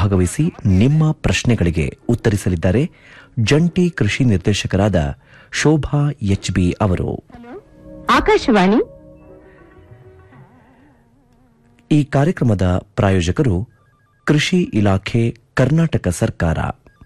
ಭಾಗವಹಿಸಿ ನಿಮ್ಮ ಪ್ರಶ್ನೆಗಳಿಗೆ ಉತ್ತರಿಸಲಿದ್ದಾರೆ ಜಂಟಿ ಕೃಷಿ ನಿರ್ದೇಶಕರಾದ ಶೋಭಾ ಎಚ್ಬಿ ಅವರು ಆಕಾಶವಾಣಿ ಈ ಕಾರ್ಯಕ್ರಮದ ಪ್ರಾಯೋಜಕರು ಕೃಷಿ ಇಲಾಖೆ ಕರ್ನಾಟಕ ಸರ್ಕಾರ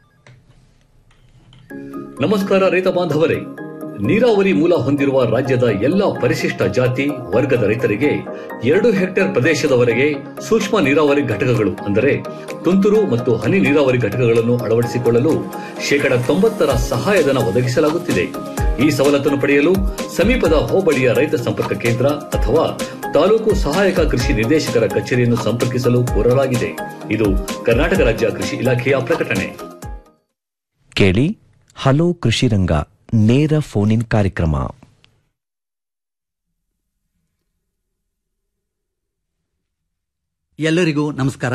ನಮಸ್ಕಾರ ರೈತ ಬಾಂಧವರೇ ನೀರಾವರಿ ಮೂಲ ಹೊಂದಿರುವ ರಾಜ್ಯದ ಎಲ್ಲಾ ಪರಿಶಿಷ್ಟ ಜಾತಿ ವರ್ಗದ ರೈತರಿಗೆ ಎರಡು ಹೆಕ್ಟೇರ್ ಪ್ರದೇಶದವರೆಗೆ ಸೂಕ್ಷ್ಮ ನೀರಾವರಿ ಘಟಕಗಳು ಅಂದರೆ ತುಂತುರು ಮತ್ತು ಹನಿ ನೀರಾವರಿ ಘಟಕಗಳನ್ನು ಅಳವಡಿಸಿಕೊಳ್ಳಲು ಶೇಕಡ ತೊಂಬತ್ತರ ಸಹಾಯಧನ ಒದಗಿಸಲಾಗುತ್ತಿದೆ ಈ ಸವಲತ್ತನ್ನು ಪಡೆಯಲು ಸಮೀಪದ ಹೋಬಳಿಯ ರೈತ ಸಂಪರ್ಕ ಕೇಂದ್ರ ಅಥವಾ ತಾಲೂಕು ಸಹಾಯಕ ಕೃಷಿ ನಿರ್ದೇಶಕರ ಕಚೇರಿಯನ್ನು ಸಂಪರ್ಕಿಸಲು ಕೋರಲಾಗಿದೆ ಇದು ಕರ್ನಾಟಕ ರಾಜ್ಯ ಕೃಷಿ ಇಲಾಖೆಯ ಪ್ರಕಟಣೆ ಕೇಳಿ ಹಲೋ ಕೃಷಿ ರಂಗ ನೇರ ಫೋನ್ ಇನ್ ಕಾರ್ಯಕ್ರಮ ಎಲ್ಲರಿಗೂ ನಮಸ್ಕಾರ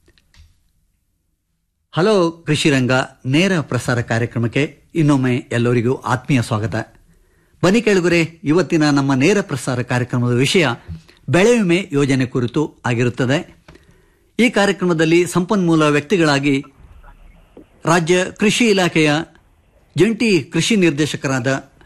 ಹಲೋ ಕೃಷಿರಂಗ ನೇರ ಪ್ರಸಾರ ಕಾರ್ಯಕ್ರಮಕ್ಕೆ ಇನ್ನೊಮ್ಮೆ ಎಲ್ಲರಿಗೂ ಆತ್ಮೀಯ ಸ್ವಾಗತ ಬನ್ನಿ ಕೆಳಗುರೆ ಇವತ್ತಿನ ನಮ್ಮ ನೇರ ಪ್ರಸಾರ ಕಾರ್ಯಕ್ರಮದ ವಿಷಯ ಬೆಳೆ ವಿಮೆ ಯೋಜನೆ ಕುರಿತು ಆಗಿರುತ್ತದೆ ಈ ಕಾರ್ಯಕ್ರಮದಲ್ಲಿ ಸಂಪನ್ಮೂಲ ವ್ಯಕ್ತಿಗಳಾಗಿ ರಾಜ್ಯ ಕೃಷಿ ಇಲಾಖೆಯ ಜಂಟಿ ಕೃಷಿ ನಿರ್ದೇಶಕರಾದ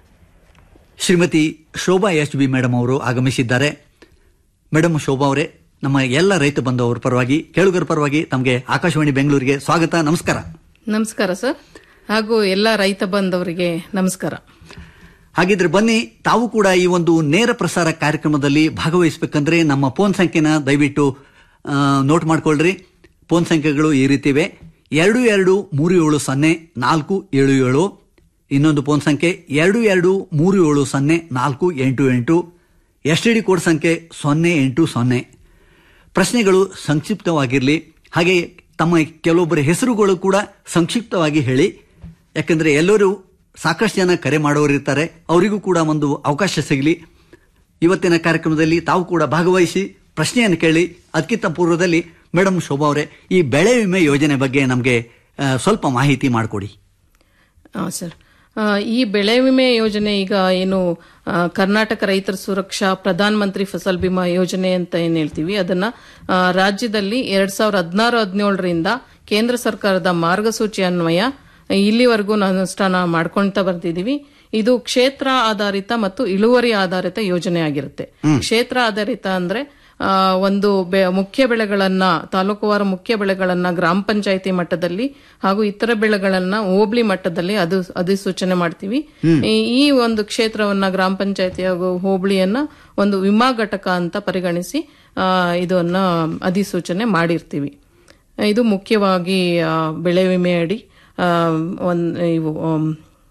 Shrimati Shobha H B madam ಅವರು ಆಗಮಿಸಿದ್ದಾರೆ ಮೇಡಮ್ ಶೋಭಾ ಅವರೇ ನಮ್ಮ ಎಲ್ಲ ರೈತ ಬಂಧುವರ ಪರವಾಗಿ ಕೇಳುಗರ ಪರವಾಗಿ ತಮಗೆ ಆಕಾಶವಾಣಿ ಬೆಂಗಳೂರಿಗೆ ಸ್ವಾಗತ ನಮಸ್ಕಾರ ನಮಸ್ಕಾರ ಸರ್ ಹಾಗೂ ಎಲ್ಲ ರೈತ ಬಂದವರಿಗೆ ನಮಸ್ಕಾರ ಹಾಗಿದ್ರೆ ಬನ್ನಿ ತಾವು ಕೂಡ ಈ ಒಂದು ನೇರ ಪ್ರಸಾರ ಕಾರ್ಯಕ್ರಮದಲ್ಲಿ ಭಾಗವಹಿಸಬೇಕಂದ್ರೆ ನಮ್ಮ ಫೋನ್ ಸಂಖ್ಯೆನ ದಯವಿಟ್ಟು ಆ, ನೋಟ್ ಮಾಡ್ಕೊಳ್ರಿ ಫೋನ್ ಸಂಖ್ಯೆಗಳು ಈ ರೀತಿ ಇವೆ ಎರಡು ಎರಡು ಮೂರು ಏಳು ಸೊನ್ನೆ ನಾಲ್ಕು ಏಳು ಏಳು ಇನ್ನೊಂದು ಫೋನ್ ಸಂಖ್ಯೆ ಎರಡು ಎರಡು ಮೂರು ಏಳು ಸೊನ್ನೆ ನಾಲ್ಕು ಎಂಟು ಎಂಟು ಎಸ್ ಟಿ ಡಿ ಕೋಡ್ ಸಂಖ್ಯೆ ಸೊನ್ನೆ ಎಂಟು ಸೊನ್ನೆ ಪ್ರಶ್ನೆಗಳು ಸಂಕ್ಷಿಪ್ತವಾಗಿರಲಿ ಹಾಗೆ ತಮ್ಮ ಕೆಲವೊಬ್ಬರ ಹೆಸರುಗಳು ಕೂಡ ಸಂಕ್ಷಿಪ್ತವಾಗಿ ಹೇಳಿ ಯಾಕಂದ್ರೆ ಎಲ್ಲರೂ ಸಾಕಷ್ಟು ಜನ ಕರೆ ಮಾಡೋರು ಇರ್ತಾರೆ ಅವರಿಗೂ ಕೂಡ ಒಂದು ಅವಕಾಶ ಸಿಗಲಿ ಇವತ್ತಿನ ಕಾರ್ಯಕ್ರಮದಲ್ಲಿ ತಾವು ಕೂಡ ಭಾಗವಹಿಸಿ ಪ್ರಶ್ನೆಯನ್ನು ಕೇಳಿ ಅದಕ್ಕಿಂತ ಪೂರ್ವದಲ್ಲಿ ಮೇಡಮ್ ಶೋಭಾ ಅವರೇ ಈ ಬೆಳೆ ವಿಮೆ ಯೋಜನೆ ಬಗ್ಗೆ ನಮಗೆ ಸ್ವಲ್ಪ ಮಾಹಿತಿ ಮಾಡಿಕೊಡಿ ಆ, ಸರ್ ಆ, ಈ ಬೆಳೆ ವಿಮೆ ಯೋಜನೆ ಈಗ ಏನು ಆ, ಕರ್ನಾಟಕ ರೈತರ ಸುರಕ್ಷಾ ಪ್ರಧಾನ ಮಂತ್ರಿ ಫಸಲ್ ಬಿಮಾ ಯೋಜನೆ ಅಂತ ಏನ್ ಹೇಳ್ತೀವಿ ಅದನ್ನ ಆ, ರಾಜ್ಯದಲ್ಲಿ ಎರಡ್ ಸಾವಿರದ ಹದಿನಾರು ಹದಿನೇಳರಿಂದ ಕೇಂದ್ರ ಸರ್ಕಾರದ ಮಾರ್ಗಸೂಚಿ ಅನ್ವಯ ಇಲ್ಲಿವರೆಗೂ ಅನುಷ್ಠಾನ ಮಾಡ್ಕೊಂತ ಬರ್ತಿದೀವಿ ಇದು ಕ್ಷೇತ್ರ ಆಧಾರಿತ ಮತ್ತು ಇಳುವರಿ ಆಧಾರಿತ ಯೋಜನೆ ಆಗಿರುತ್ತೆ ಕ್ಷೇತ್ರ ಆಧಾರಿತ ಅಂದ್ರೆ ಆ, ಒಂದು ಬೆ- ಮುಖ್ಯ ಬೆಳೆಗಳನ್ನ ತಾಲೂಕುವಾರು ಮುಖ್ಯ ಬೆಳೆಗಳನ್ನ ಗ್ರಾಮ ಪಂಚಾಯತಿ ಮಟ್ಟದಲ್ಲಿ ಹಾಗೂ ಇತರ ಬೆಳೆಗಳನ್ನ ಹೋಬಳಿ ಮಟ್ಟದಲ್ಲಿ ಅದು ಅಧಿಸೂಚನೆ ಮಾಡ್ತೀವಿ ಈ- ಈ ಒಂದು ಕ್ಷೇತ್ರವನ್ನ ಗ್ರಾಮ ಪಂಚಾಯತಿ ಹಾಗೂ ಹೋಬಳಿಯನ್ನ ಒಂದು ವಿಮಾ ಘಟಕ ಅಂತ ಪರಿಗಣಿಸಿ ಆ, ಇದನ್ನ ಅಧಿಸೂಚನೆ ಮಾಡಿರ್ತೀವಿ ಇದು ಮುಖ್ಯವಾಗಿ ಆ, ಬೆಳೆ ವಿಮೆ ಅಡಿ ಆ, ಒಂದ್ ಇವು ಆಮ್,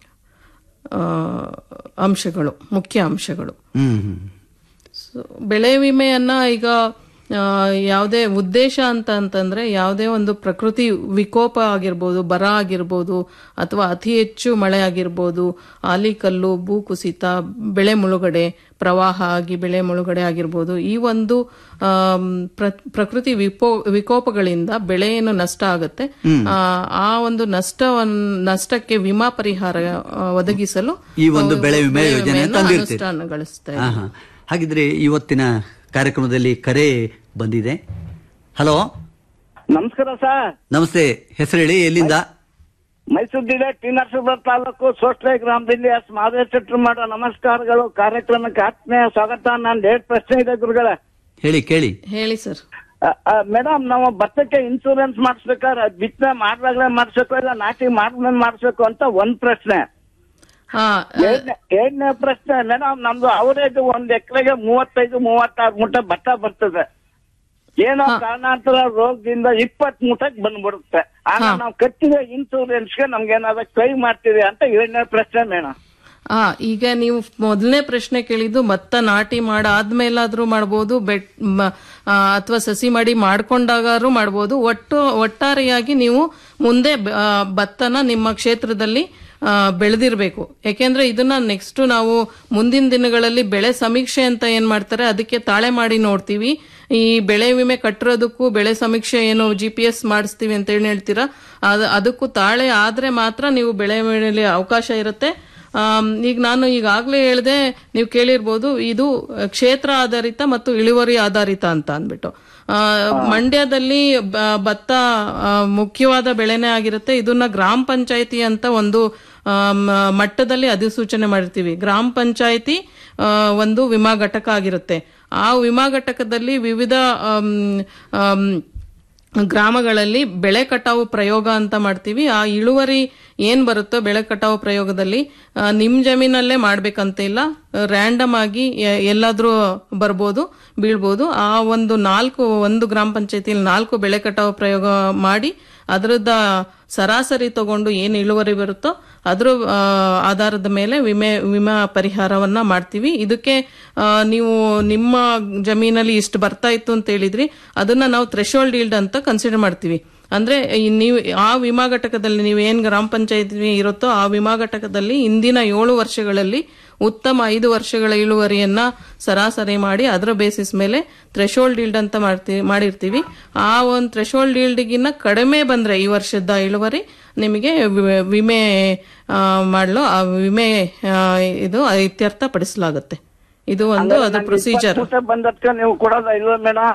ಆ, ಅಂಶಗಳು ಮುಖ್ಯ ಅಂಶಗಳು ಹ್ಮ್ ಹ್ಮ್ ಸೊ, ಬೆಳೆ ವಿಮೆಯನ್ನ ಈಗ ಆ, ಯಾವುದೇ ಉದ್ದೇಶ ಅಂತ ಅಂತಂದ್ರೆ ಯಾವುದೇ ಒಂದು ಪ್ರಕೃತಿ ವಿಕೋಪ ಆಗಿರ್ಬೋದು ಬರ ಆಗಿರ್ಬೋದು ಅಥವಾ ಅತಿ ಹೆಚ್ಚು ಮಳೆ ಆಗಿರ್ಬೋದು ಆಲಿಕಲ್ಲು ಭೂಕುಸಿತ ಬೆಳೆ ಮುಳುಗಡೆ ಪ್ರವಾಹ ಆಗಿ ಬೆಳೆ ಮುಳುಗಡೆ ಆಗಿರ್ಬೋದು ಈ ಒಂದು ಆಮ್, ಪ್ರ- ಪ್ರಕೃತಿ ವಿಪೋ ವಿಕೋಪಗಳಿಂದ ಬೆಳೆ ಏನು ನಷ್ಟ ಆಗುತ್ತೆ ಆ, ಆ ಒಂದು ನಷ್ಟವನ್ ನಷ್ಟಕ್ಕೆ ವಿಮಾ ಪರಿಹಾರ ಆ, ಒದಗಿಸಲು ಈ ಒಂದು ಬೆಳೆ ವಿಮೆ ಬೆಳೆ ಯೋಜನೆ ವಿಮೆಯನ್ನ ತಂದಿರ್ತೀರಿ. ಅನುಷ್ಠಾನಗೊಳಿಸ್ತಾ ಹಾ, ಹಾ. ಹಾಗಿದ್ರೆ ಇವತ್ತಿನ ಕಾರ್ಯಕ್ರಮದಲ್ಲಿ ಕರೆ ಬಂದಿದೆ ಹಲೋ ನಮಸ್ಕಾರ ಸರ್ ನಮಸ್ತೆ ಹೆಸರು ಹೇಳಿ ಎಲ್ಲಿಂದ ಮೈಸೂರು ಜಿಲ್ಲೆ ಟಿ ನರಸೀಪುರ ತಾಲೂಕು ಸೋಸ್ಲೆ ಗ್ರಾಮದಲ್ಲಿ ಎಸ್ ಮಾದೇಶೆಟ್ರು ಮಾಡೋ ನಮಸ್ಕಾರಗಳು ಕಾರ್ಯಕ್ರಮಕ್ಕೆ ಆತ್ಮೀಯ ಸ್ವಾಗತ ನಾನು ಎರಡು ಪ್ರಶ್ನೆ ಇದೆ ಗುರುಗಳೇ ಹೇಳಿ ಕೇಳಿ ಹೇಳಿ ಸರ್ ಮೇಡಮ್ ನಾವು ಭತ್ತಕ್ಕೆ ಇನ್ಸೂರೆನ್ಸ್ ಮಾಡಿಸ್ಬೇಕಾದ್ರೆ ಬಿತ್ತನೆ ಮಾಡುವಾಗಲೇ ಮಾಡಿಸ್ಬೇಕು ಇಲ್ಲ ನಾಟಿ ಮಾಡಿದ್ಮೇಲೆ ಮಾಡಿಸ್ಬೇಕು ಅಂತ ಒಂದ್ ಪ್ರಶ್ನೆ ಹಾ ಎರಡ್ನೇ ಎರಡನೇ ಪ್ರಶ್ನೆ ಮೇಡಮ್ ನಮ್ದು ಅವರೇಜ್ ಒಂದ್ ಎಕರೆಗೆ ಮೂವತ್ತೈದು ಮೂವತ್ತಾರು ಮೂಟೆ ಭತ್ತ ಬರ್ತದೆ ಏನೋ ಕಾರಣಾಂತರ ರೋಗದಿಂದ ಇಪ್ಪತ್ ಮೂಟಕ್ ಬಂದ್ಬಿಡುತ್ತೆ ಆಗ ಹಾ. ನಾವು ಕಟ್ಟಿದ ಇನ್ಸೂರೆನ್ಸ್ಗೆ ನಮ್ಗೆ ಏನಾದ್ರು ಕ್ಲೈಮ್ ಮಾಡ್ತೀವಿ ಅಂತ ಎರಡನೇ ಪ್ರಶ್ನೆ ಮೇಡಮ್ ಆ ಈಗ ನೀವು ಮೊದಲನೇ ಪ್ರಶ್ನೆ ಕೇಳಿದ್ದು ಭತ್ತ ನಾಟಿ ಮಾಡಾದ್ಮೇಲಾದ್ರೂ ಮಾಡ್ಬೋದು ಬೆಟ್ ಅಥವಾ ಸಸಿ ಮಾಡಿ ಮಾಡ್ಕೊಂಡಾಗಾದ್ರೂ ಮಾಡ್ಬೋದು ಒಟ್ಟು ಒಟ್ಟಾರೆಯಾಗಿ ನೀವು ಮುಂದೆ ಬ- ಆ, ಭತ್ತನ ನಿಮ್ಮ ಕ್ಷೇತ್ರದಲ್ಲಿ ಆ, ಬೆಳೆದಿರ್ಬೇಕು ಯಾಕೆಂದ್ರೆ ಇದನ್ನ ನೆಕ್ಸ್ಟ್ ನಾವು ಮುಂದಿನ ದಿನಗಳಲ್ಲಿ ಬೆಳೆ ಸಮೀಕ್ಷೆ ಅಂತ ಏನ್ ಮಾಡ್ತಾರೆ ಅದಕ್ಕೆ ತಾಳೆ ಮಾಡಿ ನೋಡ್ತೀವಿ ಈ ಬೆಳೆ ವಿಮೆ ಕಟ್ಟಿರೋದಕ್ಕೂ ಬೆಳೆ ಸಮೀಕ್ಷೆ ಏನು ಜಿ ಪಿ ಎಸ್ ಮಾಡಿಸ್ತೀವಿ ಅಂತ ಹೇಳಿ ಹೇಳ್ತೀರಾ ಅದ್- ಅದಕ್ಕೂ ತಾಳೆ ಆದ್ರೆ ಮಾತ್ರ ನೀವು ಬೆಳೆ ವಿಮೆಯಲ್ಲಿ ಅವಕಾಶ ಇರುತ್ತೆ ಆಮ್, ಈಗ ನಾನು ಈಗಾಗಲೇ ಹೇಳಿದೆ ನೀವು ಕೇಳಿರ್ಬೋದು ಇದು ಕ್ಷೇತ್ರ ಆಧಾರಿತ ಮತ್ತು ಇಳುವರಿ ಆಧಾರಿತ ಅಂತ ಅಂದ್ಬಿಟ್ಟು ಆ, ಮಂಡ್ಯದಲ್ಲಿ ಬ- ಭತ್ತ ಆ, ಮುಖ್ಯವಾದ ಬೆಳೆನೇ ಆಗಿರುತ್ತೆ ಇದನ್ನ ಗ್ರಾಮ ಪಂಚಾಯತಿ ಅಂತ ಒಂದು ಆ, ಮ- ಮಟ್ಟದಲ್ಲಿ ಅಧಿಸೂಚನೆ ಮಾಡಿರ್ತೀವಿ ಗ್ರಾಮ ಪಂಚಾಯತಿ ಆ, ಒಂದು ವಿಮಾ ಘಟಕ ಆಗಿರುತ್ತೆ ಆ ವಿಮಾ ಘಟಕದಲ್ಲಿ ವಿವಿಧ ಆಮ್, ಆಮ್, ಗ್ರಾಮಗಳಲ್ಲಿ ಬೆಳೆ ಕಟಾವು ಪ್ರಯೋಗ ಅಂತ ಮಾಡ್ತೀವಿ ಆ ಇಳುವರಿ ಏನ್ ಬರುತ್ತೋ ಬೆಳೆ ಕಟಾವು ಪ್ರಯೋಗದಲ್ಲಿ ಆ, ನಿಮ್ ಜಮೀನಲ್ಲೇ ಮಾಡ್ಬೇಕಂತ ಇಲ್ಲ ರ್ಯಾಂಡಮ್ ಆಗಿ ಎ- ಎಲ್ಲಾದ್ರೂ ಬರ್ಬೋದು ಬೀಳ್ಬೋದು ಆ ಒಂದು ನಾಲ್ಕು ಒಂದು ಗ್ರಾಮ ಪಂಚಾಯತಿಯಲ್ಲಿ ನಾಲ್ಕು ಬೆಳೆ ಕಟಾವು ಪ್ರಯೋಗ ಮಾಡಿ ಅದರದ ಸರಾಸರಿ ತಗೊಂಡು ಏನು ಇಳುವರಿ ಬರುತ್ತೋ ಅದ್ರ ಆ, ಆಧಾರದ ಮೇಲೆ ವಿಮೆ ವಿಮಾ ಪರಿಹಾರವನ್ನ ಮಾಡ್ತೀವಿ ಇದಕ್ಕೆ ಆ, ನೀವು ನಿಮ್ಮ ಜಮೀನಲ್ಲಿ ಇಷ್ಟು ಬರ್ತಾ ಇತ್ತು ಅಂತ ಹೇಳಿದ್ರಿ ಅದನ್ನ ನಾವು ಥ್ರೆಶೋಲ್ಡ್ ಈಲ್ಡ್ ಅಂತ ಕನ್ಸಿಡರ್ ಮಾಡ್ತೀವಿ ಅಂದ್ರೆ ಈ ನೀವು ಆ ವಿಮಾ ಘಟಕದಲ್ಲಿ ನೀವು ಏನ್ ಗ್ರಾಮ ಪಂಚಾಯತಿ ಇರುತ್ತೋ ಆ ವಿಮಾ ಘಟಕದಲ್ಲಿ ಇಂದಿನ ಏಳು ವರ್ಷಗಳಲ್ಲಿ ಉತ್ತಮ ಐದು ವರ್ಷಗಳ ಇಳುವರಿಯನ್ನ ಸರಾಸರಿ ಮಾಡಿ ಅದರ ಬೇಸಿಸ್ ಮೇಲೆ ಥ್ರೆಶೋಲ್ಡ್ ಈಲ್ಡ್ ಅಂತ ಮಾಡ್ತೀವಿ ಮಾಡಿರ್ತೀವಿ ಆ ಒಂದು ಥ್ರೆಶೋಲ್ಡ್ ಈಲ್ಡ್ಗಿನ್ನ ಕಡಿಮೆ ಬಂದ್ರೆ ಈ ವರ್ಷದ ಇಳುವರಿ ನಿಮಗೆ ವಿ- ವಿಮೆ ಆ, ಮಾಡಲು ಆ ವಿಮೆ ಆ, ಇದು ಇತ್ಯರ್ಥ ಪಡಿಸಲಾಗುತ್ತೆ ಇದು ಒಂದು ಅದು ಪ್ರೊಸೀಜರ್ ಮೂಟೆ ಬಂದದ್ಕ ನೀವು ಕೊಡೋದ ಇಲ್ವ ಮೇಡಮ್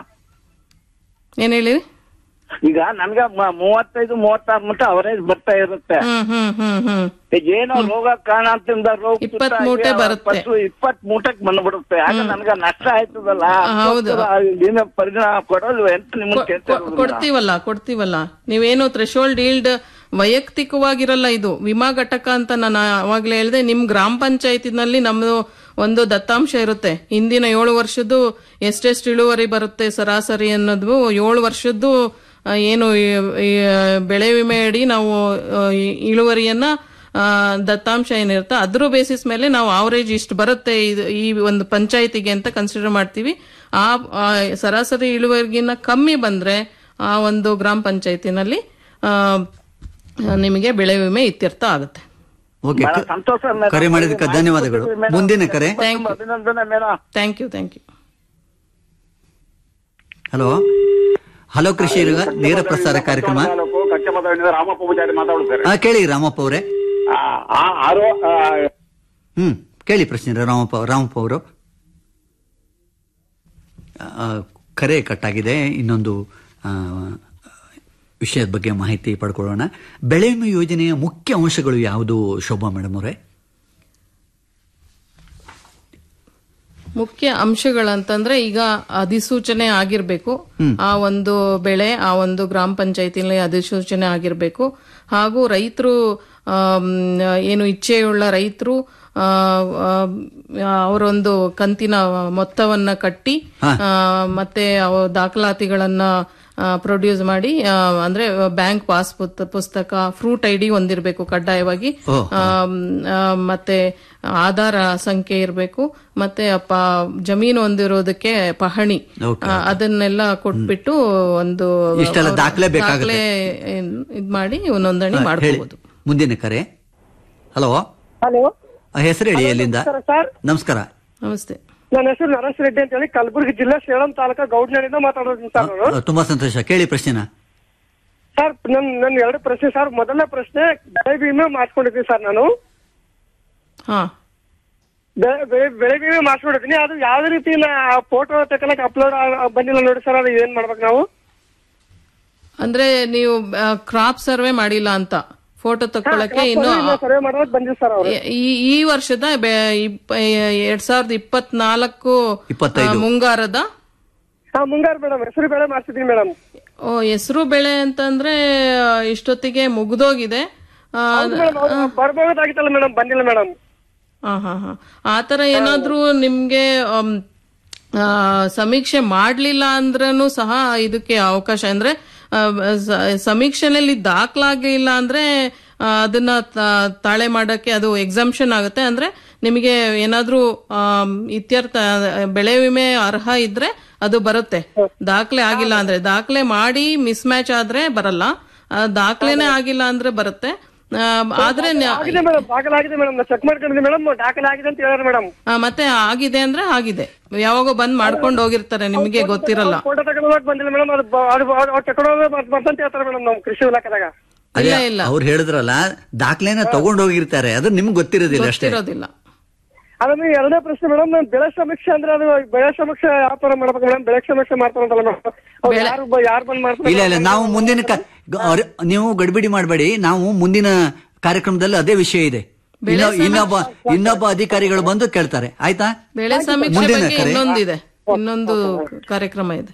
ಏನ್ ಹೇಳಿ ಈಗ ನನ್ಗ ಮ- ಮೂವತ್ತೈದು ಮೂವತ್ತಾರು ಮೂಟೆ ಅವರೇಜ್ ಬರ್ತಾ ಇರುತ್ತೆ ಹ್ಮ್ ಹ್ಮ್ ಹ್ಮ್ ಹ್ಮ್ ಈಗ ಏನೋ ರೋಗ ಕಾರಣದಿಂದ ರೋಗ ಇಪ್ಪತ್ತ್ ಮೂಟೆ ಬರುತ್ತೆ. ಇಪ್ಪತ್ ಮೂಟೆಗ್ ಬಂದ್ಬಿಡುತ್ತೆ ಆಗ ನನ್ಗ ನಷ್ಟ ಆಯ್ತದಲ್ಲ ಹೌದು. ಅದಕ್ಕೋಸ್ಕರ ಏನು ಪರಿಣಾಮ ಕೊಡೋದು ಎಂತ ನಿಮ್ಮನ್ನ ಕೇಳ್ತಾ ಕೊ- ಕೊಡ್ತೀವಲ್ಲ ಕೊಡ್ತೀವಲ್ಲ ನೀವೇನು ಥ್ರೆಶೋಲ್ಡ್ ಈಲ್ಡ್ ವೈಯಕ್ತಿಕವಾಗಿರಲ್ಲ ಇದು ವಿಮಾ ಘಟಕ ಅಂತ ನಾನು ಅವಾಗ್ಲೇ ಹೇಳಿದೆ ನಿಮ್ ಗ್ರಾಮ ಪಂಚಾಯತಿನಲ್ಲಿ ನಮ್ದು ಒಂದು ದತ್ತಾಂಶ ಇರುತ್ತೆ ಇಂದಿನ ಏಳು ವರ್ಷದ್ದು ಎಷ್ಟೆಷ್ಟು ಇಳುವರಿ ಬರುತ್ತೆ ಸರಾಸರಿ ಅನ್ನೋದು ಏಳು ವರ್ಷದ್ದು ಆ, ಏನು ಈ- ಈ ಬೆಳೆ ವಿಮೆ ಅಡಿ ನಾವು ಆ, ಈ ಇಳುವರಿಯನ್ನ ಆ, ದತ್ತಾಂಶ ಏನಿರುತ್ತೆ ಅದ್ರ ಬೇಸಿಸ್ ಮೇಲೆ ನಾವು ಆವರೇಜ್ ಇಷ್ಟು ಬರುತ್ತೆ ಇದು ಈ ಒಂದು ಪಂಚಾಯತಿಗೆ ಅಂತ ಕನ್ಸಿಡರ್ ಮಾಡ್ತೀವಿ ಆ ಆ ಸರಾಸರಿ ಇಳುವರಿಗಿನ್ನ ಕಮ್ಮಿ ಬಂದ್ರೆ ಆ ಒಂದು ಗ್ರಾಮ ಪಂಚಾಯತಿನಲ್ಲಿ ಆ, ನಿಮಗೆ ಬೆಳೆ ವಿಮೆ ಇತ್ಯರ್ಥ ಆಗುತ್ತೆ ಓಕೆ ಬಹಳ ಸಂತೋಷ ಮೇಡಮ್. ಕರೆ ಮಾಡಿದ್ದಕ್ಕೆ ಧನ್ಯವಾದಗಳು ಮೇಡಮ್. ಮುಂದಿನ ಕರೆ ಥ್ಯಾಂಕ್ ಯು ಅಭಿನಂದನೆ madam thank you thank you hello hello ಕೃಷಿ ನೇರ ಪ್ರಸಾರ ಕಾರ್ಯಕ್ರಮ ತಾಲೂಕು ಕಚ್ಚಮತಗಳಿಂದ ರಾಮಪ್ಪ ಪೂಜಾರಿ ಮಾತಾಡುತ್ತಾರೆ ಆ, ಕೇಳಿ ರಾಮಪ್ಪ ಅವರೇ ಆ, ಆ ಆರೋ ಆ, ಹ್ಮ್ ಕೇಳಿ ಪ್ರಶ್ನೆ ರಾಮಪ್ಪ ರಾಮಪ್ಪ ಅವರು ಆ, ಕರೆ ಕಟ್ಟಾಗಿದೆ ಇನ್ನೊಂದು ಆ, ವಿಷಯದ ಬಗ್ಗೆ ಮಾಹಿತಿ ಪಡ್ಕೊಳ್ಳೋಣ ಬೆಳೆ ವಿಮೆ ಯೋಜನೆಯ ಮುಖ್ಯ ಅಂಶಗಳು ಯಾವುದು ಶೋಭಾ ಮೇಡಮ್ ಅವರೇ ಮುಖ್ಯ ಅಂಶಗಳಂತಂದ್ರೆ ಈಗ ಅಧಿಸೂಚನೆ ಆಗಿರ್ಬೇಕು ಆ ಒಂದು ಬೆಳೆ ಆ ಒಂದು ಗ್ರಾಮ ಪಂಚಾಯತಿನಲ್ಲಿ ಅಧಿಸೂಚನೆ ಆಗಿರ್ಬೇಕು ಹಾಗೂ ರೈತರು ಏನು ಇಚ್ಛೆಯುಳ್ಳ ರೈತರು ಅವರೊಂದು ಕಂತಿನ ಮೊತ್ತವನ್ನ ಕಟ್ಟಿ ಆ, ಮತ್ತೆ ಅವ ದಾಖಲಾತಿಗಳನ್ನ ಪ್ರೊಡ್ಯೂಸ್ ಮಾಡಿ ಆ, ಅಂದ್ರೆ ಬ್ಯಾಂಕ್ ಪಾಸ್ ಪುತ್- ಪುಸ್ತಕ ಫ್ರೂಟ್ ಐ ಡಿ ಹೊಂದಿರಬೇಕು ಕಡ್ಡಾಯವಾಗಿ ಆಮ್, ಆ, ಮತ್ತೆ ಆಧಾರ ಸಂಖ್ಯೆ ಇರಬೇಕು ಮತ್ತೆ ಅಪ್ಪ ಜಮೀನು ಹೊಂದಿರೋದಕ್ಕೆ ಪಹಣಿ ಆ, ಅದನ್ನೆಲ್ಲ ಕೊಟ್ಬಿಟ್ಟು ಒಂದು ಇಷ್ಟೆಲ್ಲ ಅವ್ರ ದಾಖಲೆ ಬೇಕಾಗುತ್ತೆ. ದಾಖಲೆ ಏನ್- ಇದ್ ಮಾಡಿ ನೋಂದಣಿ ಹೇಳಿ ಮಾಡ್ಕೋಬಹುದು ಮುಂದಿನ ಕರೆ ಹಲೋ ಹಲೋ ಹೆಸರು ಹೇಳಿ ಎಲ್ಲಿಂದ ಸರ್ ನಮಸ್ಕಾರ ನಮಸ್ತೆ ನನ್ನ ಹೆಸರು ನರೇಶ್ ರೆಡ್ಡಿ ಅಂತ ಹೇಳಿ ಕಲಬುರಗಿ ಜಿಲ್ಲೆ ಸೇಳಂ ತಾಲೂಕು ಗೌಡ್ನಳ್ಳಿಯಿಂದ ಮಾತಾಡೋದು ಸರ್ ನಾನು ಆ, ತುಂಬಾ ಸಂತೋಷ ಕೇಳಿ ಪ್ರಶ್ನೆನ ಸರ್ ನನ್ ನನ್ ಎರಡು ಪ್ರಶ್ನೆ ಸರ್ ಮೊದಲನೇ ಪ್ರಶ್ನೆ ಬೆಳೆ ವಿಮೆ ಮಾಡ್ಕೊಂಡಿದ್ದೀನಿ ಸರ್ ನಾನು ಹಾ ಬೆ- ಬೆ- ಬೆಳೆ ವಿಮೆ ಮಾಡ್ಸ್ಕೊಂಡಿದ್ದೀನಿ ಅದು ಯಾವ ರೀತಿ ಫೋಟೋ ತಗೊಳಕ್ ಅಪ್ಲೋಡ್ ಬಂದಿಲ್ಲ ನೋಡಿ ಸರ್ ಅದು ಏನ್ ಮಾಡ್ಬೇಕು ನಾವು ಅಂದ್ರೆ ನೀವು ಕ್ರಾಪ್ ಸರ್ವೆ ಮಾಡಿಲ್ಲ ಅಂತ ಫೋಟೋ ತಕ್ಕೊಳ್ಳಕ್ಕೆ ಇನ್ನು ಸರ್ವೆ ಮಾಡೋದು ಬಂದಿಲ್ಲ ಸರ್ ಅವರು ಈ ಈ ವರ್ಷದ ಬೆ- ಇಪ್ಪ- ಎರಡ್ ಸಾವಿರದ ಇಪ್ಪತ್ನಾಲ್ಕು ಇಪ್ಪತ್ತೈದು. ಆ, ಮುಂಗಾರದ ಹಾ ಮುಂಗಾರು ಮೇಡಮ್ ಹೆಸರು ಬೆಳೆ ಮಾಡ್ಸಿದೀನಿ ಮೇಡಮ್ ಓ ಹೆಸರು ಬೆಳೆ ಅಂತಂದ್ರೆ ಆ, ಇಷ್ಟೊತ್ತಿಗೆ ಮುಗ್ದೋಗಿದೆ ಆ, ಬರ್ಬೋದಾಗಿತ್ತಲ್ಲ ಮೇಡಮ್ ಬಂದಿಲ್ಲ ಮೇಡಮ್ ಆ, ಹಾ ಹಾ ಆತರ ಏನಾದ್ರೂ ನಿಮ್ಗೆ ಆಮ್, ಆ, ಸಮೀಕ್ಷೆ ಮಾಡ್ಲಿಲ್ಲ ಅಂದ್ರೂ ಸಹ ಇದಕ್ಕೆ ಅವಕಾಶ ಅಂದ್ರೆ ಆ, ಸ- ಸಮೀಕ್ಷೆನಲ್ಲಿ ದಾಖಲಾಗಿಲ್ಲ ಅಂದ್ರೆ ಆ, ಅದನ್ನ ತ- ತಾಳೆ ಮಾಡಕ್ಕೆ ಅದು ಎಕ್ಸಂಪ್ಷನ್ ಆಗುತ್ತೆ ಅಂದ್ರೆ ನಿಮಗೆ ಏನಾದ್ರೂ ಆಮ್, ಇತ್ಯರ್ಥ ಬೆಳೆ ವಿಮೆ ಅರ್ಹ ಇದ್ರೆ ಅದು ಬರುತ್ತೆ ದಾಖಲೆ ಆಗಿಲ್ಲ ಅಂದ್ರೆ ದಾಖಲೆ ಮಾಡಿ ಮಿಸ್ ಮ್ಯಾಚ್ ಆದ್ರೆ ಬರಲ್ಲ ಆ, ದಾಖಲೆನೇ ಆಗಿಲ್ಲ ಅಂದ್ರೆ ಬರುತ್ತೆ ಆ, ಆದ್ರೆ ನ- ಆಗಿದೆ ಮೇಡಮ್ ದಾಖಲಾಗಿದೆ ಮೇಡಮ್ ಚೆಕ್ ಮಾಡ್ಕೊಂಡಿದ್ದೀನಿ ಮೇಡಮ್ ದಾಖಲೆ ಆಗಿದೆ ಅಂತ ಹೇಳಿದ್ರೆ ಮೇಡಮ್ ಆ, ಮತ್ತೆ ಆಗಿದೆ ಅಂದ್ರೆ ಆಗಿದೆ ಯಾವಾಗೋ ಬಂದ್ ಮಾಡ್ಕೊಂಡು ಹೋಗಿರ್ತಾರೆ ನಿಮಗೆ ಗೊತ್ತಿರಲ್ಲ ಫೋಟೋ ತಗೊಳಕ್ ಬಂದಿಲ್ಲ ಮೇಡಮ್ ಅದು ಬ- ಅದು ಅದು- ಅದು ತಗೊಂಡೋಗಿ ಬರ್ತಂತ ಹೇಳ್ತಾರೆ ಮೇಡಮ್ ನಮ್ ಕೃಷಿ ಇಲಾಖೆದಾಗ ಇಲ್ಲ ಇಲ್ಲ ಅವ್ರು ಹೇಳಿದ್ರಲ್ಲ ದಾಖಲೆನ ತಗೊಂಡು ಹೋಗಿರ್ತಾರೆ ಅದು ನಿಮ್ಗೆ ಗೊತ್ತಿರೋದಿಲ್ಲ ಅಷ್ಟೇ ಗೊತ್ತಿರೋದಿಲ್ಲ ಅದನ್ನ ಎರಡನೇ ಪ್ರಶ್ನೆ ಮೇಡಮ್ ಬೆಳೆ ಸಮೀಕ್ಷೆ ಅಂದ್ರೆ ಅದು ಬೆಳೆ ಸಮೀಕ್ಷೆ ಯಾವ ತರ ಮಾಡ್ಬೇಕು ಮೇಡಮ್ ಬೆಳೆ ಸಮೀಕ್ಷೆ ಮಾಡ್ತಾರಂತಲ್ಲ ಮೇಡಮ್ ಅವ್ರು ಬೆಳೆ- ಯಾರು ಬ- ಯಾರು ಬಂದ್ ಮಾಡ್ತಾರೆ ಇಲ್ಲ ಇಲ್ಲ ನಾವು ಮುಂದಿನ ಕ- ಗ- ಅವ್ರ- ನೀವು ಗಡಿಬಿಡಿ ಮಾಡಬೇಡಿ ನಾವು ಮುಂದಿನ ಕಾರ್ಯಕ್ರಮದಲ್ಲಿ ಅದೇ ವಿಷಯ ಇದೆ ಇನ್ನ- ಇನ್ನೊಬ್ಬ ಇನ್ನೊಬ್ಬ ಅಧಿಕಾರಿಗಳು ಬಂದು ಕೇಳ್ತಾರೆ ಆಯ್ತಾ ಬೆಳೆ ಸಮೀಕ್ಷೆ ಮುಂದಿನ ಬಗ್ಗೆ ಕರೆ. ಇನ್ನೊಂದಿದೆ ಇನ್ನೊಂದು ಕಾರ್ಯಕ್ರಮ ಇದೆ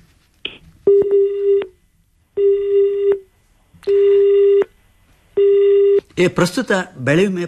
ಏ ಪ್ರಸ್ತುತ ಬೆಳೆ ವಿಮೆ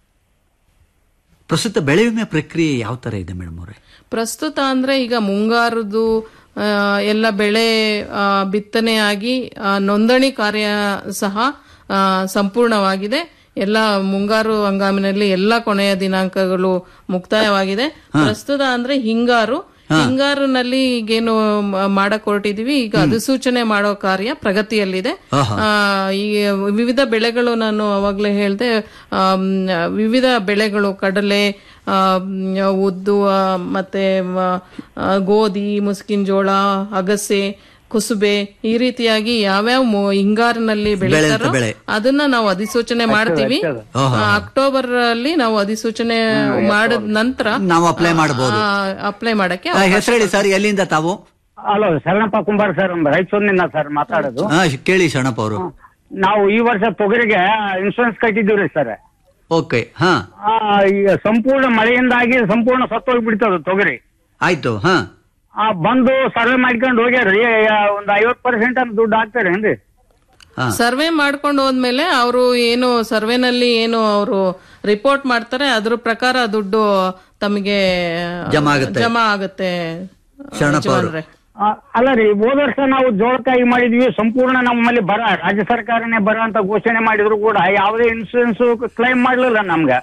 ಪ್ರಸ್ತುತ ಬೆಳೆ ವಿಮೆ ಪ್ರಕ್ರಿಯೆ ಯಾವ ತರ ಇದೆ ಮೇಡಮ್ ಅವರೇ ಪ್ರಸ್ತುತ ಅಂದ್ರೆ ಈಗ ಮುಂಗಾರದು ಆ, ಎಲ್ಲ ಬೆಳೆ ಆ, ಬಿತ್ತನೆಯಾಗಿ ಆ, ನೋಂದಣಿ ಕಾರ್ಯ ಸಹ ಆ, ಸಂಪೂರ್ಣವಾಗಿದೆ ಎಲ್ಲ ಮುಂಗಾರು ಹಂಗಾಮಿನಲ್ಲಿ ಎಲ್ಲ ಕೊನೆಯ ದಿನಾಂಕಗಳು ಮುಕ್ತಾಯವಾಗಿದೆ ಪ್ರಸ್ತುತ ಅಂದ್ರೆ ಹಿಂಗಾರು ಹಿಂಗಾರಿನಲ್ಲಿ ಈಗೇನು ಮ- ಮಾಡಕ್ ಹೊರಟಿದೀವಿ ಈಗ ಅಧಿಸೂಚನೆ ಮಾಡೋ ಕಾರ್ಯ ಪ್ರಗತಿಯಲ್ಲಿದೆ ಆ, ಈ ವಿವಿಧ ಬೆಳೆಗಳು ನಾನು ಅವಾಗಲೇ ಹೇಳಿದೆ ವಿವಿಧ ಬೆಳೆಗಳು ಕಡಲೆ ಆ, ಮ್, ಉದ್ದು ಆ, ಮತ್ತೆ ಮ, ಆ, ಗೋಧಿ ಮುಸ್ಕಿನ ಜೋಳ ಅಗಸೆ ಕುಸುಬೆ ಈ ರೀತಿಯಾಗಿ ಯಾವ್ಯಾವ ಮು- ಹಿಂಗಾರಿನಲ್ಲಿ ಬೆಳೀತಾರೋ ಬೆಳೆ. ಅದನ್ನ ನಾವು ಅಧಿಸೂಚನೆ ಮಾಡ್ತೀವಿ ಆ, ಅಕ್ಟೋಬರ್ ಅಲ್ಲಿ ನಾವು ಅಧಿಸೂಚನೆ ಮಾಡಿದ ನಂತರ ನಾವು apply ಮಾಡ್ಬೋದು. ಅಪ್ಲೈ ಮಾಡಕ್ಕೆ ಆ, ಹೆಸರು ಹೇಳಿ ಸರ್ ಎಲ್ಲಿಂದ ತಾವು ಹಲೋ ಶರಣಪ್ಪ ಕುಂಬಾರ್ ಸರ್ ರಾಯಚೂರಿನಿಂದ ಸರ್ ಮಾತಾಡೋದು ಹಾ ಕೇಳಿ ಶರಣಪ್ಪ ಅವರು ನಾವು ಈ ವರ್ಷ ತೊಗರಿಗೆ ಇನ್ಶೂರೆನ್ಸ್ ಕಟ್ಟಿದ್ದೀವ್ರಿ ಸರ್ ಓಕೆ ಹಾ ಈಗ ಸಂಪೂರ್ಣ ಮಳೆಯಿಂದಾಗಿ ಸಂಪೂರ್ಣ ಸತ್ತೋಗ್ಬಿಡ್ತದ ತೊಗರಿ ಆಯ್ತು ಹಾ ಆ, ಬಂದು ಸರ್ವೆ ಮಾಡ್ಕೊಂಡು ಹೋಗ್ಯಾರ್ರಿ ಒಂದ್ ಐವತ್ ಪರ್ಸೆಂಟ್ ಅಂತ ದುಡ್ಡು ಹಾಕ್ತಾರೇನ್ರಿ ಹಾ ಸರ್ವೆ ಮಾಡ್ಕೊಂಡು ಹೋದ್ಮೇಲೆ ಅವರು ಏನು ಸರ್ವೆನಲ್ಲಿ ಏನು ಅವರು ರಿಪೋರ್ಟ್ ಮಾಡ್ತಾರೆ ಅದ್ರ ಪ್ರಕಾರ ದುಡ್ಡು ತಮಗೆ ಜಮಾ ಆಗುತ್ತೆ. ಜಮಾ ಆಗುತ್ತೆ ಶರಣಪ್ಪ ಅವರು. ಯಜಮಾನ್ರೆ. ಆ, ಅಲ್ಲ ರೀ ಹೋದ ವರ್ಷ ನಾವು ಜೋಳಕಾಯಿ ಮಾಡಿದ್ವಿ ಸಂಪೂರ್ಣ ನಮ್ಮಲ್ಲಿ ಬರ ರಾಜ್ಯ ಸರ್ಕಾರನೇ ಬರ ಅಂತ ಘೋಷಣೆ ಮಾಡಿದ್ರು ಕೂಡ ಯಾವುದೇ ಇನ್ಶೂರೆನ್ಸ್ ಕ್ಲೈಮ್ ಮಾಡ್ಲಿಲ್ಲ ನಮ್ಗೆ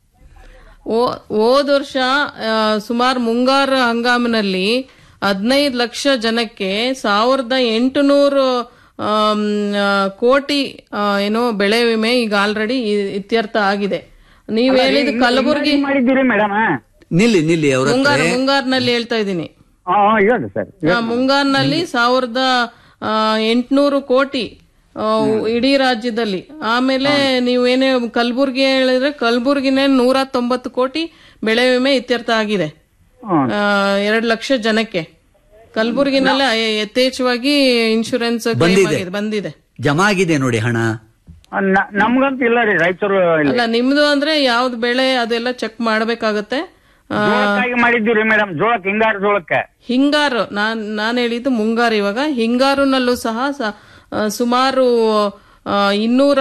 ಓ- ಹೋದ್ ವರ್ಷ ಸುಮಾರು ಮುಂಗಾರು ಹಂಗಾಮಿನಲ್ಲಿ ಹದಿನೈದು ಲಕ್ಷ ಜನಕ್ಕೆ ಸಾವಿರದ ಎಂಟುನೂರು ಆಮ್, ಆ, ಕೋಟಿ ಆ, ಏನು ಬೆಳೆ ವಿಮೆ ಈಗ ಆಲ್ರೆಡಿ ಇತ್ಯರ್ಥ ಆಗಿದೆ ನೀವ್ ಹೇಳಿದ ಕಲಬುರ್ಗಿ ಮಾಡಿದ್ದೀರಿ ಮೇಡಮ್ ನಿಲ್ಲಿ ನಿಲ್ಲಿ ಅವ್ರ ಹತ್ರ ಮುಂಗಾರು ಮುಂಗಾರಿನಲ್ಲಿ ಹೇಳ್ತಾ ಇದ್ದೀನಿ ಹಾ ಹೇಳಿ ಸರ್ ಆ, ಮುಂಗಾರಿನಲ್ಲಿ ಸಾವಿರದ ಎಂಟುನೂರು ಕೋಟಿ ಆ, ಇಡೀ ರಾಜ್ಯದಲ್ಲಿ ಆಮೇಲೆ ನೀವೇನೇ ಕಲಬುರ್ಗಿ ಹೇಳಿದ್ರೆ ಕಲಬುರ್ಗಿನೇ ನೂರ ತೊಂಬತ್ತು ಕೋಟಿ ಬೆಳೆ ವಿಮೆ ಇತ್ಯರ್ಥ ಆಗಿದೆ ಎರಡು ಲಕ್ಷ ಜನಕ್ಕೆ ಕಲಬುರ್ಗಿನಲ್ಲೇ ಯಥೇಚ್ಛವಾಗಿ ಇನ್ಶೂರೆನ್ಸ್ ಬಂದಿದೆ. ಬಂದಿದೆ ಜಮಾ ಆಗಿದೆ ನೋಡಿ ಹಣ ನ- ನಮ್ಗಂತೂ ಇಲ್ಲ ರೀ ರಾಯಚೂರು ಇಲ್ಲಿ ಅಲ್ಲ ನಿಮ್ದು ಅಂದ್ರೆ ಯಾವ್ದು ಬೆಳೆ ಅದೆಲ್ಲ ಚೆಕ್ ಮಾಡ್ಬೇಕಾಗತ್ತೆ ಆ, ಜೋಳಕ್ಕಾಗಿ ಮಾಡಿದ್ದೀವಿ ಮೇಡಮ್ ಜೋಳಕ್ಕೆ ಹಿಂಗಾರು ಜೋಳಕ್ಕೆ ಹಿಂಗಾರು ನಾನ್ ನಾನು ಹೇಳಿದ್ದು ಮುಂಗಾರು ಇವಾಗ ಹಿಂಗಾರುನಲ್ಲೂ ಸಹ ಸ- ಆ, ಸುಮಾರು ಆ, ಇನ್ನೂರ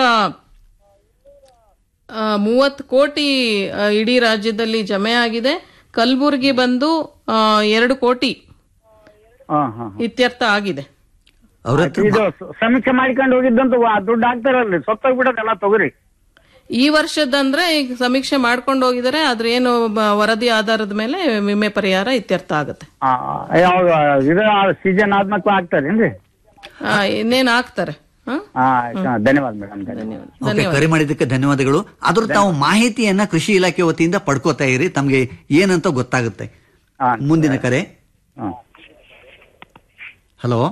ಮೂವತ್ತು ಕೋಟಿ ಆ, ಇಡೀ ರಾಜ್ಯದಲ್ಲಿ ಜಮೆ ಆಗಿದೆ ಕಲಬುರ್ಗಿ ಬಂದು ಆ, ಎರಡು ಕೋಟಿ ಹಾ ಹಾ ಇತ್ಯರ್ಥ ಆಗಿದೆ ಅವ್ರ ಹತ್ರ ಇದು ಸ- ಸಮೀಕ್ಷೆ ಮಾಡ್ಕೊಂಡು ಹೋಗಿದ್ದಂತ ವ- ದುಡ್ಡು ಹಾಕ್ತಾರಲ್ರಿ ಸತ್ತೋಗ್ಬಿಡೋದೆಲ್ಲ ತೊಗರಿ ಈ ವರ್ಷದಂದ್ರೆ ಈಗ ಸಮೀಕ್ಷೆ ಮಾಡ್ಕೊಂಡು ಹೋಗಿದ್ದಾರೆ ಅದ್ರ ಏನು ಬ- ವರದಿ ಆಧಾರದ ಮೇಲೆ ವಿಮೆ ಪರಿಹಾರ ಇತ್ಯರ್ಥ ಆಗುತ್ತೆ ಆ, ಯಾವಾಗ ಇದು ಸೀಸನ್ ಆದ್ಮೇಲೆ ಹಾಕ್ತಾರೇನ್ರಿ ಆ, ಇನ್ನೇನ್ ಹಾಕ್ತಾರೆ ಹಾ ಹಾ ಆಯ್ತು. ಹಾ, ಧನ್ಯವಾದ ಮೇಡಮ್ ಧನ್ಯವಾದ ಓಕೆ ಕರೆ ಮಾಡಿದ್ದಕ್ಕೆ ಧನ್ಯವಾದಗಳು ಆದ್ರೂ ತಾವು ಮಾಹಿತಿಯನ್ನ ಕೃಷಿ ಇಲಾಖೆ ವತಿಯಿಂದ ಪಡ್ಕೋತಾ ಇರಿ ತಮ್ಗೆ ಏನಂತ ಗೊತ್ತಾಗುತ್ತೆ ಹಾ. ಮುಂದಿನ ಕರೆ ಹಾ ಹಲೋ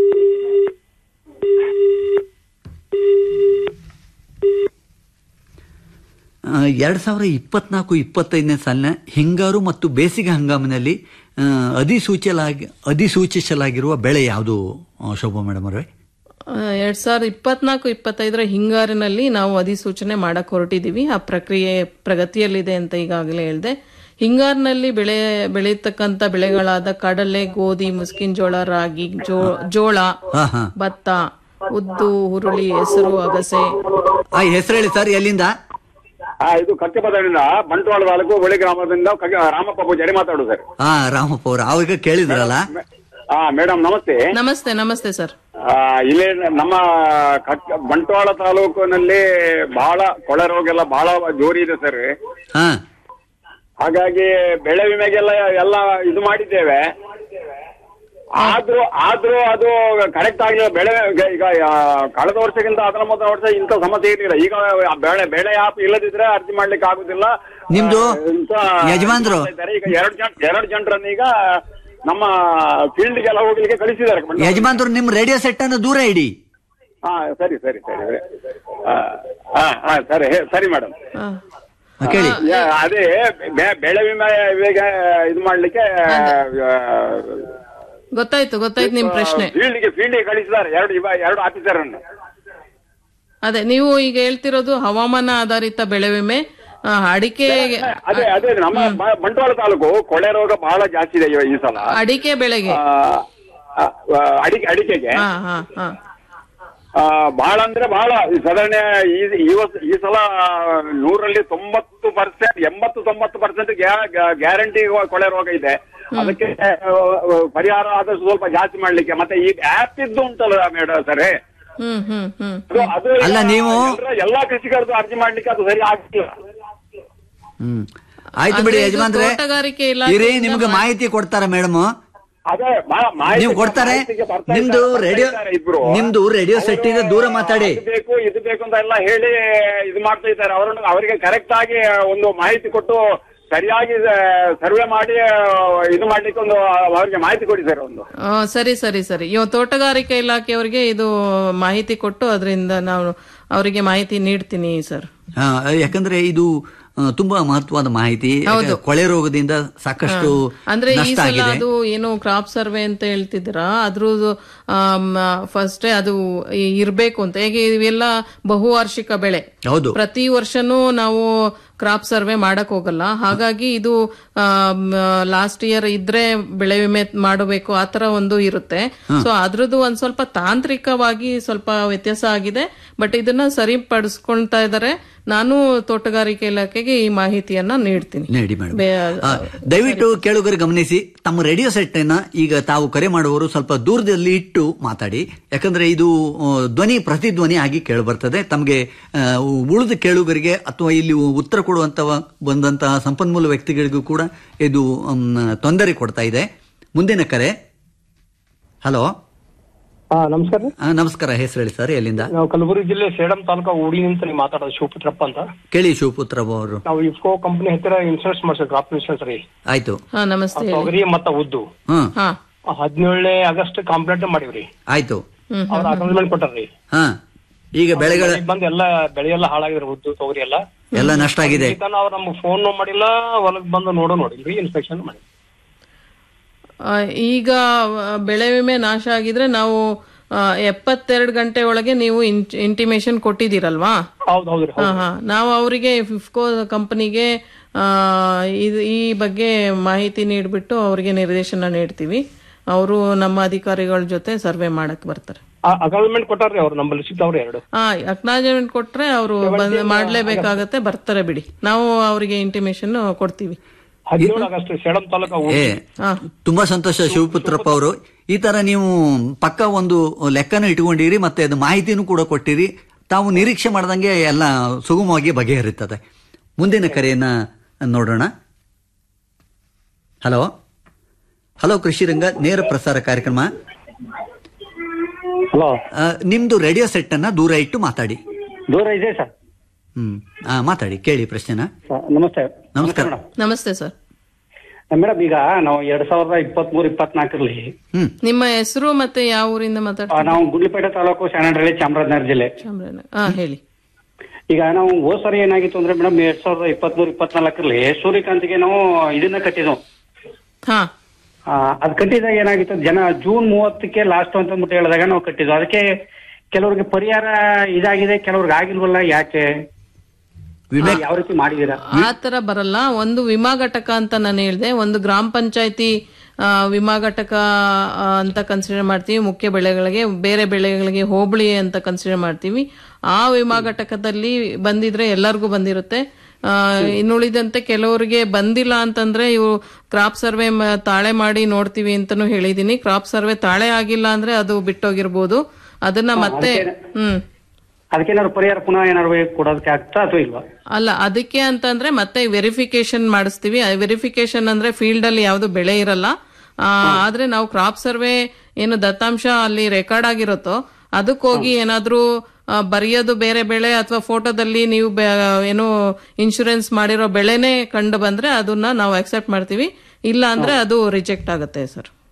ಎರಡ್ ಸಾವಿರ ಇಪ್ಪತ್ನಾಲ್ಕು ಇಪ್ಪತ್ತೈದನೇ ಸಾಲಿನ ಹಿಂಗಾರು ಮತ್ತು ಬೇಸಿಗೆ ಹಂಗಾಮಿನಲ್ಲಿ ಆ, ಅಧಿಸೂಚಲಾಗಿ ಅಧಿಸೂಚಿಸಲಾಗಿರುವ ಬೆಳೆ ಯಾವುದು ಆ, ಶೋಭಾ ಮೇಡಮ್ ಅವರೇ ಆ, ಎರಡ್ ಸಾವಿರದ ಇಪ್ಪತ್ನಾಲ್ಕು ಇಪ್ಪತ್ತೈದರ ಹಿಂಗಾರಿನಲ್ಲಿ ನಾವು ಅಧಿಸೂಚನೆ ಮಾಡಕ್ ಹೊರಟಿದೀವಿ ಆ ಪ್ರಕ್ರಿಯೆ ಪ್ರಗತಿಯಲ್ಲಿದೆ ಅಂತ ಈಗಾಗಲೇ ಹೇಳಿದೆ ಹಿಂಗಾರಿನಲ್ಲಿ ಬೆಳೆ ಬೆಳೆಯತಕ್ಕಂತ ಬೆಳೆಗಳಾದ ಕಡಲೆ ಗೋಧಿ ಮುಸ್ಕಿನ ಜೋಳ ರಾಗಿ ಜೋ- ಜೋಳ ಹಾ ಹಾ ಭತ್ತ ಉದ್ದು ಹುರುಳಿ ಹೆಸರು ಅಗಸೆ ಆ ಹೆಸರು ಹೇಳಿ ಸರ್ ಎಲ್ಲಿಂದ ಆ, ಇದು ಕಚ್ಚಪದದಿಂದ ಬಂಟ್ವಾಳ ತಾಲೂಕು ಬಳಿ ಗ್ರಾಮದಿಂದ ಕಗ್ಗ- ರಾಮಪ್ಪ ಪೂಜಾರಿ ಮಾತಾಡೋದು ಸರ್ ಹಾ ರಾಮಪ್ಪ ಅವರು ಅವಾಗ ಕೇಳಿದ್ರಲ್ಲ ಹಾ ಮೇಡಮ್ ನಮಸ್ತೆ ನಮಸ್ತೆ ನಮಸ್ತೆ ಸರ್ ಆ, ಇಲ್ಲಿ ನಮ್ಮ ಕಚ್- ಬಂಟ್ವಾಳ ತಾಲೂಕಿನಲ್ಲಿ ಬಹಳ ಕೊಳೆ ರೋಗ ಎಲ್ಲ ಬಹಳ ಜೋರಿ ಇದೆ ಸರ್ ಹಾ ಹಾಗಾಗಿ ಬೆಳೆ ವಿಮೆಗೆಲ್ಲ ಎಲ್ಲ ಇದು ಮಾಡಿದ್ದೇವೆ ಆದ್ರೂ ಆದ್ರೂ ಅದು ಕರೆಕ್ಟ್ ಆಗಿಲ್ಲ ಬೆಳೆ ಈಗ ಆ, ಕಳೆದ ವರ್ಷಕ್ಕಿಂತ ಅದರ ಮೊದಲ ವರ್ಷ ಇಂಥ ಸಮಸ್ಯೆ ಇರಲಿಲ್ಲ ಈಗ ಆ ಬೆಳೆ ಬೆಳೆ ಆಪ್ ಇಲ್ಲದಿದ್ರೆ ಅರ್ಜಿ ಮಾಡ್ಲಿಕ್ಕೆ ಆಗುದಿಲ್ಲ ನಿಮ್ದು ಆ, ಇಂಥ ಯಜಮಾನ್ರು? ಇದ್ದಾರೆ. ಈಗ ಎರಡು ಜನ ಎರಡು ಜನರನ್ನ ಈಗ ನಮ್ಮ ಫೀಲ್ಡ್ಗೆಲ್ಲ ಹೋಗ್ಲಿಕ್ಕೆ ಕಳಿಸಿದ್ದಾರೆ ಯಜಮಾನ್ರು ನಿಮ್ ರೇಡಿಯೋ ಸೆಟ್ ಅನ್ನು ದೂರ ಇಡಿ ಹಾ ಸರಿ ಸರಿ ಸರಿ ಆ, ಹಾ ಹಾ ಸರಿ ಹೇ- ಸರಿ ಮೇಡಮ್ ಆ. ಕೇಳಿ ಯಾ, ಅದೇ ಬೆ- ಬೆಳೆ ವಿಮೆ ಇವಾಗ ಇದು ಮಾಡ್ಲಿಕ್ಕೆ ಗೊತ್ತಾಯ್ತು ಗೊತ್ತಾಯ್ತು ನಿಮ್ ಪ್ರಶ್ನೆ ಫೀಲ್ಡ್ಗೆ ಫೀಲ್ಡ್ಗೆ ಕಳಿಸಿದ್ದಾರೆ ಎರಡು ಇವ- ಎರಡು ಆಫೀಸರ್ ಅನ್ನು ಅದೇ ನೀವು ಈಗ ಹೇಳ್ತಿರೋದು ಹವಾಮಾನ ಆಧಾರಿತ ಬೆಳೆ ವಿಮೆ ಆ, ಅಡಿಕೆ ಅದೇ ಅದೇ ನಮ್ಮ ಬ- ಬಂಟ್ವಾಳ ತಾಲೂಕು ಕೊಳೆ ರೋಗ ಬಹಳ ಜಾಸ್ತಿ ಇದೆ ಇವ- ಈ ಸಲ ಅಡಿಕೆ ಬೆಳೆಗೆ ಆ, ಆ, ಆ, ಅಡಿಕೆ ಅಡಿಕೆಗೆ ಹಾ ಹಾ ಹಾ ಆ, ಬಹಳ ಅಂದ್ರೆ ಬಹಳ ಈ ಸಾಧಾರಣ ಈ ಈ ವರ್ಷ- ಈ ಸಲ ನೂರಲ್ಲಿ ತೊಂಬತ್ತು ಪರ್ಸೆಂಟ್ ಎಂಬತ್ತು ತೊಂಬತ್ತು ಪರ್ಸೆಂಟ್ ಗ್ಯಾರಂಟಿ ಕೊಳೆ ರೋಗ ಇದೆ ಅದಕ್ಕೆ ಆ, ಪರಿಹಾರ ಆದಷ್ಟು ಸ್ವಲ್ಪ ಜಾಸ್ತಿ ಮಾಡ್ಲಿಕ್ಕೆ ಮತ್ತೆ ಈ ಆಪ್ ಇದ್ದು ಉಂಟಲ್ಲ ಮೇಡಮ್ ಸರ್ ಹ್ಮ್ ಹ್ಮ್ ಹ್ಮ್ ಅದು ಅದು ಅಲ್ಲ, ಈಗ ನೀವು- ಎಲ್ರ- ಎಲ್ಲಾ ಕೃಷಿಕರದ್ದು ಅರ್ಜಿ ಮಾಡ್ಲಿಕ್ಕೆ ಅದು ಸರಿ ಆಗ್ತಿಲ್ಲ ಹ್ಮ್ ಆಯ್ತು ಅಂದ್ರೆ ಬಿಡಿ ಇದು ಯಜಮಾನ್ರೆ ತೋಟಗಾರಿಕೆ ಇರೇ ಇಲಾಖೆಯಿಂದ ನಿಮ್ಗೆ ಮಾಹಿತಿ ಕೊಡ್ತಾರ ಮೇಡಮ್ ಅದೇ ಮಾ- ಮಾಹಿತಿ- ನೀವು ಕೊಡ್ತಾರೆ ಮಾಹಿತಿಗೆ ಬರ್ತಾ ನಿಮ್ದು ಇದ್ದಾರೆ, ರೇಡಿಯೋ ಬರ್ತಾ ಇದ್ದಾರೆ ಇಬ್ರು. ನಿಮ್ದು ರೇಡಿಯೋ ಸೆಟ್ ಇದೆ ದೂರ ಮಾತಾಡಿ ಅದು ಬೇಕು ಇದು ಬೇಕು ಅಂತ ಎಲ್ಲ ಹೇಳಿ ಇದು ಮಾಡ್ತಾ ಇದ್ದಾರೆ ಅವರನ್ನು ಅವರಿಗೆ ಕರೆಕ್ಟ್ ಆಗಿ ಒಂದು ಮಾಹಿತಿ ಕೊಟ್ಟು ಸರಿಯಾಗಿ ಸರ್ವೆ ಮಾಡಿ ಇದು ಮಾಡ್ಲಿಕ್ಕೆ ಒಂದು ಅವರಿಗೆ ಮಾಹಿತಿ ಕೊಡಿ ಸರ್ ಒಂದು ಆ, ಸರಿ ಸರಿ ಸರಿ ಇವ ತೋಟಗಾರಿಕೆ ಇಲಾಖೆಯವರಿಗೆ ಇದು ಮಾಹಿತಿ ಕೊಟ್ಟು ಅದರಿಂದ ನಾವು ಅವರಿಗೆ ಮಾಹಿತಿ ನೀಡ್ತೀನಿ ಸರ್ ಆ, ಯಾಕಂದ್ರೆ ಇದು ಆ, ತುಂಬಾ ಮಹತ್ವದ ಮಾಹಿತಿ ಯಾಕೆ ಕೊಳೆ ರೋಗದಿಂದ ಸಾಕಷ್ಟು ಅಂದ್ರೆ ಈ ನಷ್ಟ ಸಲ ಆಗಿದೆ ಅದು ಏನು ಕ್ರಾಪ್ ಸರ್ವೆ ಅಂತ ಹೇಳ್ತಿದ್ದೀರಾ ಅದ್ರದ್ದು ಫಸ್ಟ್ ಅದು ಇ- ಇರ್ಬೇಕು ಅಂತ ಹೇಗೆ ಇವೆಲ್ಲ ಬಹುವಾರ್ಷಿಕ ಬೆಳೆ ಹೌದು ಪ್ರತಿ ವರ್ಷನೂ ನಾವು ಕ್ರಾಪ್ ಸರ್ವೆ ಮಾಡಕ್ ಹೋಗಲ್ಲ ಹಾಗಾಗಿ ಇದು ಲಾಸ್ಟ್ ಇಯರ್ ಇದ್ರೆ ಬೆಳೆ ವಿಮೆ ಮಾಡಬೇಕು ಆತರ ಒಂದು ಇರುತ್ತೆ ಸೊ ಅದ್ರದ್ದು ಒಂದ್ ಸ್ವಲ್ಪ ತಾಂತ್ರಿಕವಾಗಿ ಸ್ವಲ್ಪ ವ್ಯತ್ಯಾಸ ಆಗಿದೆ ಬಟ್ ಇದನ್ನ ಸರಿಪಡಿಸ್ಕೊಳ್ತಾ ಇದ್ದಾರೆ ನಾನು ತೋಟಗಾರಿಕೆ ಇಲಾಖೆಗೆ ಈ ಮಾಹಿತಿಯನ್ನ ನೀಡ್ತೀನಿ ನೀಡಿ ಮೇಡಮ್ ಬೇ- ಆ, ದಯವಿಟ್ಟು ಕೇಳುಗರು ಗಮನಿಸಿ ತಮ್ಮ ರೇಡಿಯೋ ಸೆಟ್ ಅನ್ನ ಈಗ ತಾವು ಕರೆ ಮಾಡುವವರು ಸ್ವಲ್ಪ ದೂರದಲ್ಲಿ ಇಟ್ಟು ಮಾತಾಡಿ ಯಾಕಂದ್ರೆ ಇದು ಆ, ಧ್ವನಿ ಪ್ರತಿಧ್ವನಿ ಆಗಿ ಕೇಳಿ ಬರ್ತದೆ ತಮಗೆ ಆ, ಉಳಿದ ಕೇಳುಗರಿಗೆ ಅಥವಾ ಇಲ್ಲಿ ಉತ್ತರ ಕೊಡುವಂತ ಬಂದಂತಹ ಸಂಪನ್ಮೂಲ ವ್ಯಕ್ತಿಗಳಿಗೂ ಕೂಡ ಇದು ಮ್, ತೊಂದರೆ ಕೊಡ್ತಾ ಇದೆ ಮುಂದಿನ ಕರೆ ಹಲೋ ಹಾ ನಮಸ್ಕಾರ ರೀ ನಮಸ್ಕಾರ ಹೆಸರು ಹೇಳಿ ಸರ್ ಎಲ್ಲಿಂದ ನಾವು ಕಲಬುರಗಿ ಜಿಲ್ಲೆ ಸೇಡಂ ತಾಲೂಕಾ ಊಡಿನಿಂದ ನೀವು ಮಾತಾಡೋದು ಶಿವಪುತ್ರಪ್ಪ ಅಂತ ಕೇಳಿ ಶಿವಪುತ್ರ ಅವರು ನಾವು ಇಫ್ಕೋ ಕಂಪನಿ ಹತ್ತಿರ ಇನ್ಶೂರೆನ್ಸ್ ಮಾಡ್ಸೋದು ಕ್ರಾಪ್ ಇನ್ಶೂರೆನ್ಸ್ ರೀ ಆಯ್ತು ಹಾ ನಮಸ್ತೆ ಹೇಳಿ. ತೊಗರಿ ಮತ್ತ ಉದ್ದು ಹ್ಮ್ ಹಾ ಹದಿನೇಳನೇ ಆಗಸ್ಟ್ ಕಂಪ್ಲೇಂಟ್ ಮಾಡಿವ್ರಿ ಆಯ್ತು ಹ್ಮ್ ಅವ್ರ ಅಕೌಂಟ್ಮೆಂಟ್ ಕೊಟ್ಟಾರ್ರಿ ಹಾ ಈಗ ಬೆಳೆಗಳ ಈಗ ಬಂದ್ ಎಲ್ಲ ಬೆಳೆ ಎಲ್ಲ ಹಾಳಾಗಿದ್ರಿ ಉದ್ದು ತೊಗರಿ ಎಲ್ಲ ಎಲ್ಲ ನಷ್ಟ ಆಗಿದೆ ಇದನ್ನ ಅವ್ರು ನಮ್ಗೆ ಫೋನ್ ಮಾಡಿಲ್ಲ ಹೊಲಕ್ ಬಂದು ನೋಡೋ ನೋಡಿಲ್ರಿ ಇನ್ಸ್ಪೆಕ್ಷನ್ ಮಾಡಿ ಆ, ಈಗ ಆ, ಬೆಳೆ ವಿಮೆ ನಾಶ ಆಗಿದ್ರೆ ನಾವು ಎಪ್ಪತ್ತೆರಡು ಗಂಟೆ ಒಳಗೆ ನೀವು ಇಂಟಿಮೇಶನ್ ಕೊಟ್ಟಿದ್ದೀರಲ್ವಾ ಹೌದ್ ಹೌದ್ರಿ ಹಾ ಹಾ ನಾವು ಅವರಿಗೆ ಫಿಫ್ಕೋ ಕಂಪನಿಗೆ ಈ ಬಗ್ಗೆ ಮಾಹಿತಿ ನೀಡ್ಬಿಟ್ಟು ಅವರಿಗೆ ನಿರ್ದೇಶನ ನೀಡ್ತೀವಿ ಅವರು ನಮ್ಮ ಅಧಿಕಾರಿಗಳ ಜೊತೆ ಸರ್ವೆ ಮಾಡಕ್ ಬರ್ತಾರೆ ಅಕೌಂಟ್ಮೆಂಟ್ ಕೊಟ್ಟಾರ್ರಿ ಅವ್ರು ನಮ್ಮಲ್ಲಿ ಸಿಗ್ತಾವ್ರಿ ಎರಡು ಹಾ ಅಕ್ನಾಲಜ್ಮೆಂಟ್ ಕೊಟ್ರೆ ಅವರು ಮಾಡ್ಲೇಬೇಕಾಗತ್ತೆ ಬರ್ತಾರೆ ಬಿಡಿ ನಾವು ಅವರಿಗೆ ಇಂಟಿಮೇಶನ್ ಕೊಡ್ತೀವಿ ಹದಿನೇಳು ಆಗಸ್ಟ್ ಸೇಡಂ ತಾಲೂಕಾ ಏ ಹಾ ತುಂಬಾ ಸಂತೋಷ ಶಿವಪುತ್ರಪ್ಪ ಅವರು ಈ ತರ ನೀವು ಪಕ್ಕ ಒಂದು ಲೆಕ್ಕನ ಇಟ್ಕೊಂಡಿರಿ ಮತ್ತೆ ಅದು ಮಾಹಿತಿನೂ ಕೂಡ ಕೊಟ್ಟಿರಿ ತಾವು ನಿರೀಕ್ಷೆ ಮಾಡ್ದಂಗೆ ಎಲ್ಲ ಸುಗಮವಾಗಿ ಬಗೆಹರಿತದೆ ಮುಂದಿನ ಕರೆಯನ್ನ ನೋಡೋಣ ಹಲೋ ಹಲೋ ಕೃಷಿ ರಂಗ ನೇರ ಪ್ರಸಾರ ಕಾರ್ಯಕ್ರಮ ಹಲೋ ಆ, ನಿಮ್ದು ರೇಡಿಯೋ ಸೆಟ್ ಅನ್ನ ದೂರ ಇಟ್ಟು ಮಾತಾಡಿ ದೂರ ಇದೆ ಸರ್ ಹ್ಮ್ ಆ, ಮಾತಾಡಿ ಕೇಳಿ ಪ್ರಶ್ನೆನ ನಮಸ್ತೆ ನಮಸ್ಕಾರ ನಮಸ್ತೆ ಸರ್ ಮೇಡಮ್ ಈಗ ನಾವು ಎರಡ್ ಸಾವಿರದ ಇಪ್ಪತ್ತ್ ಮೂರು ಇಪ್ಪತ್ನಾಲ್ಕರಲ್ಲಿ ಹ್ಮ್ ನಿಮ್ಮ ಹೆಸರು ಮತ್ತೆ ಯಾವ ಊರಿಂದ ಮಾತಾಡ್ತೀವಿ ನಾವು ಗುಡ್ಲಿಪೇಟೆ ತಾಲೂಕು ಶಾಣಹಳ್ಳಿ ಚಾಮರಾಜನಗರ ಜಿಲ್ಲೆ ಚಾಮರಾಜನಗರ ಹಾ ಹೇಳಿ ಈಗ ನಾವು ಹೋದ್ ಸರಿ ಏನಾಗಿತ್ತು ಅಂದ್ರೆ ಮೇಡಮ್ ಎರಡ್ ಸಾವಿರದ ಇಪ್ಪತ್ತ್ ಮೂರು ಇಪ್ಪತ್ನಾಲ್ಕರಲ್ಲಿ ಸೂರ್ಯಕಾಂತಿಗೆ ನಾವು ಇದನ್ನ ಕಟ್ಟಿದ್ವು ಹಾ ಆ, ಅದ್ ಕಟ್ಟಿದಾಗ ಏನಾಗಿತ್ತು ಜನ ಜೂನ್ ಮೂವತ್ತಕ್ಕೆ ಲಾಸ್ಟ್ ಅಂತ ಅಂದ್ಬಿಟ್ಟು ಹೇಳಿದಾಗ ನಾವು ಕಟ್ಟಿದ್ವು ಅದಕ್ಕೆ ಕೆಲವ್ರಿಗೆ ಪರಿಹಾರ ಇದಾಗಿದೆ ಕೆಲವ್ರಿಗೆ ಆಗಿಲ್ವಲ್ಲ ಯಾಕೆ ವಿಮೆ ಯಾವ ರೀತಿ ಮಾಡಿದೀರಾ ಆ ತರ ಬರಲ್ಲ ಒಂದು ವಿಮಾ ಘಟಕ ಅಂತ ನಾನು ಹೇಳಿದೆ ಒಂದು ಗ್ರಾಮ ಪಂಚಾಯತಿ ವಿಮಾ ಘಟಕ ಆ, ಅಂತ ಕನ್ಸಿಡರ್ ಮಾಡ್ತೀವಿ ಮುಖ್ಯ ಬೆಳೆಗಳಿಗೆ ಬೇರೆ ಬೆಳೆಗಳಿಗೆ ಹೋಬಳಿ ಅಂತ ಕನ್ಸಿಡರ್ ಮಾಡ್ತೀವಿ ಆ ವಿಮಾ ಘಟಕದಲ್ಲಿ ಬಂದಿದ್ರೆ ಎಲ್ಲರಿಗೂ ಬಂದಿರುತ್ತೆ ಆ, ಇನ್ನುಳಿದಂತೆ ಕೆಲವರಿಗೆ ಬಂದಿಲ್ಲ ಅಂತಂದ್ರೆ ಇವು ಕ್ರಾಪ್ ಸರ್ವೆ ತಾಳೆ ಮಾಡಿ ನೋಡ್ತೀವಿ ಅಂತಾನು ಹೇಳಿದೀನಿ ಕ್ರಾಪ್ ಸರ್ವೆ ತಾಳೆ ಆಗಿಲ್ಲ ಅಂದ್ರೆ ಅದು ಬಿಟ್ಟೋಗಿರ್ಬೋದು ಅದನ್ನ ಮತ್ತೆ ಹ್ಮ್ ಅದಕ್ಕೇನಾದ್ರು ಪರಿಹಾರ ಪುನಃ ಏನಾದ್ರು ಕೊಡೋದಕ್ಕೆ ಆಗ್ತಾ ಅಥವಾ ಇಲ್ವಾ ಅಲ್ಲ ಅದಕ್ಕೆ ಅಂತಂದ್ರೆ ಮತ್ತೆ ವೆರಿಫಿಕೇಶನ್ ಮಾಡಿಸ್ತೀವಿ ವೆರಿಫಿಕೇಶನ್ ಅಂದ್ರೆ ಫೀಲ್ಡ್ ಅಲ್ಲಿ ಯಾವ್ದು ಬೆಳೆ ಇರಲ್ಲ ಆ, ಆದ್ರೆ ನಾವು ಕ್ರಾಪ್ ಸರ್ವೆ ಏನು ದತ್ತಾಂಶ ಅಲ್ಲಿ ರೆಕಾರ್ಡ್ ಆಗಿರುತ್ತೋ ಅದಕ್ಕೆ ಹೋಗಿ ಏನಾದ್ರೂ ಆ, ಬರೆಯೋದು ಬೇರೆ ಬೆಳೆ ಅಥವಾ ಫೋಟೋದಲ್ಲಿ ನೀವು ಬೆ- ಏನು ಇನ್ಶೂರೆನ್ಸ್ ಮಾಡಿರೋ ಬೆಳೆನೇ ಕಂಡು ಬಂದ್ರೆ ಅದನ್ನ ನಾವು ಅಕ್ಸೆಪ್ಟ್ ಮಾಡ್ತೀವಿ ಇಲ್ಲ ಅಂದ್ರೆ ಅದು ರಿಜೆಕ್ಟ್ ಆಗುತ್ತೆ ಸರ್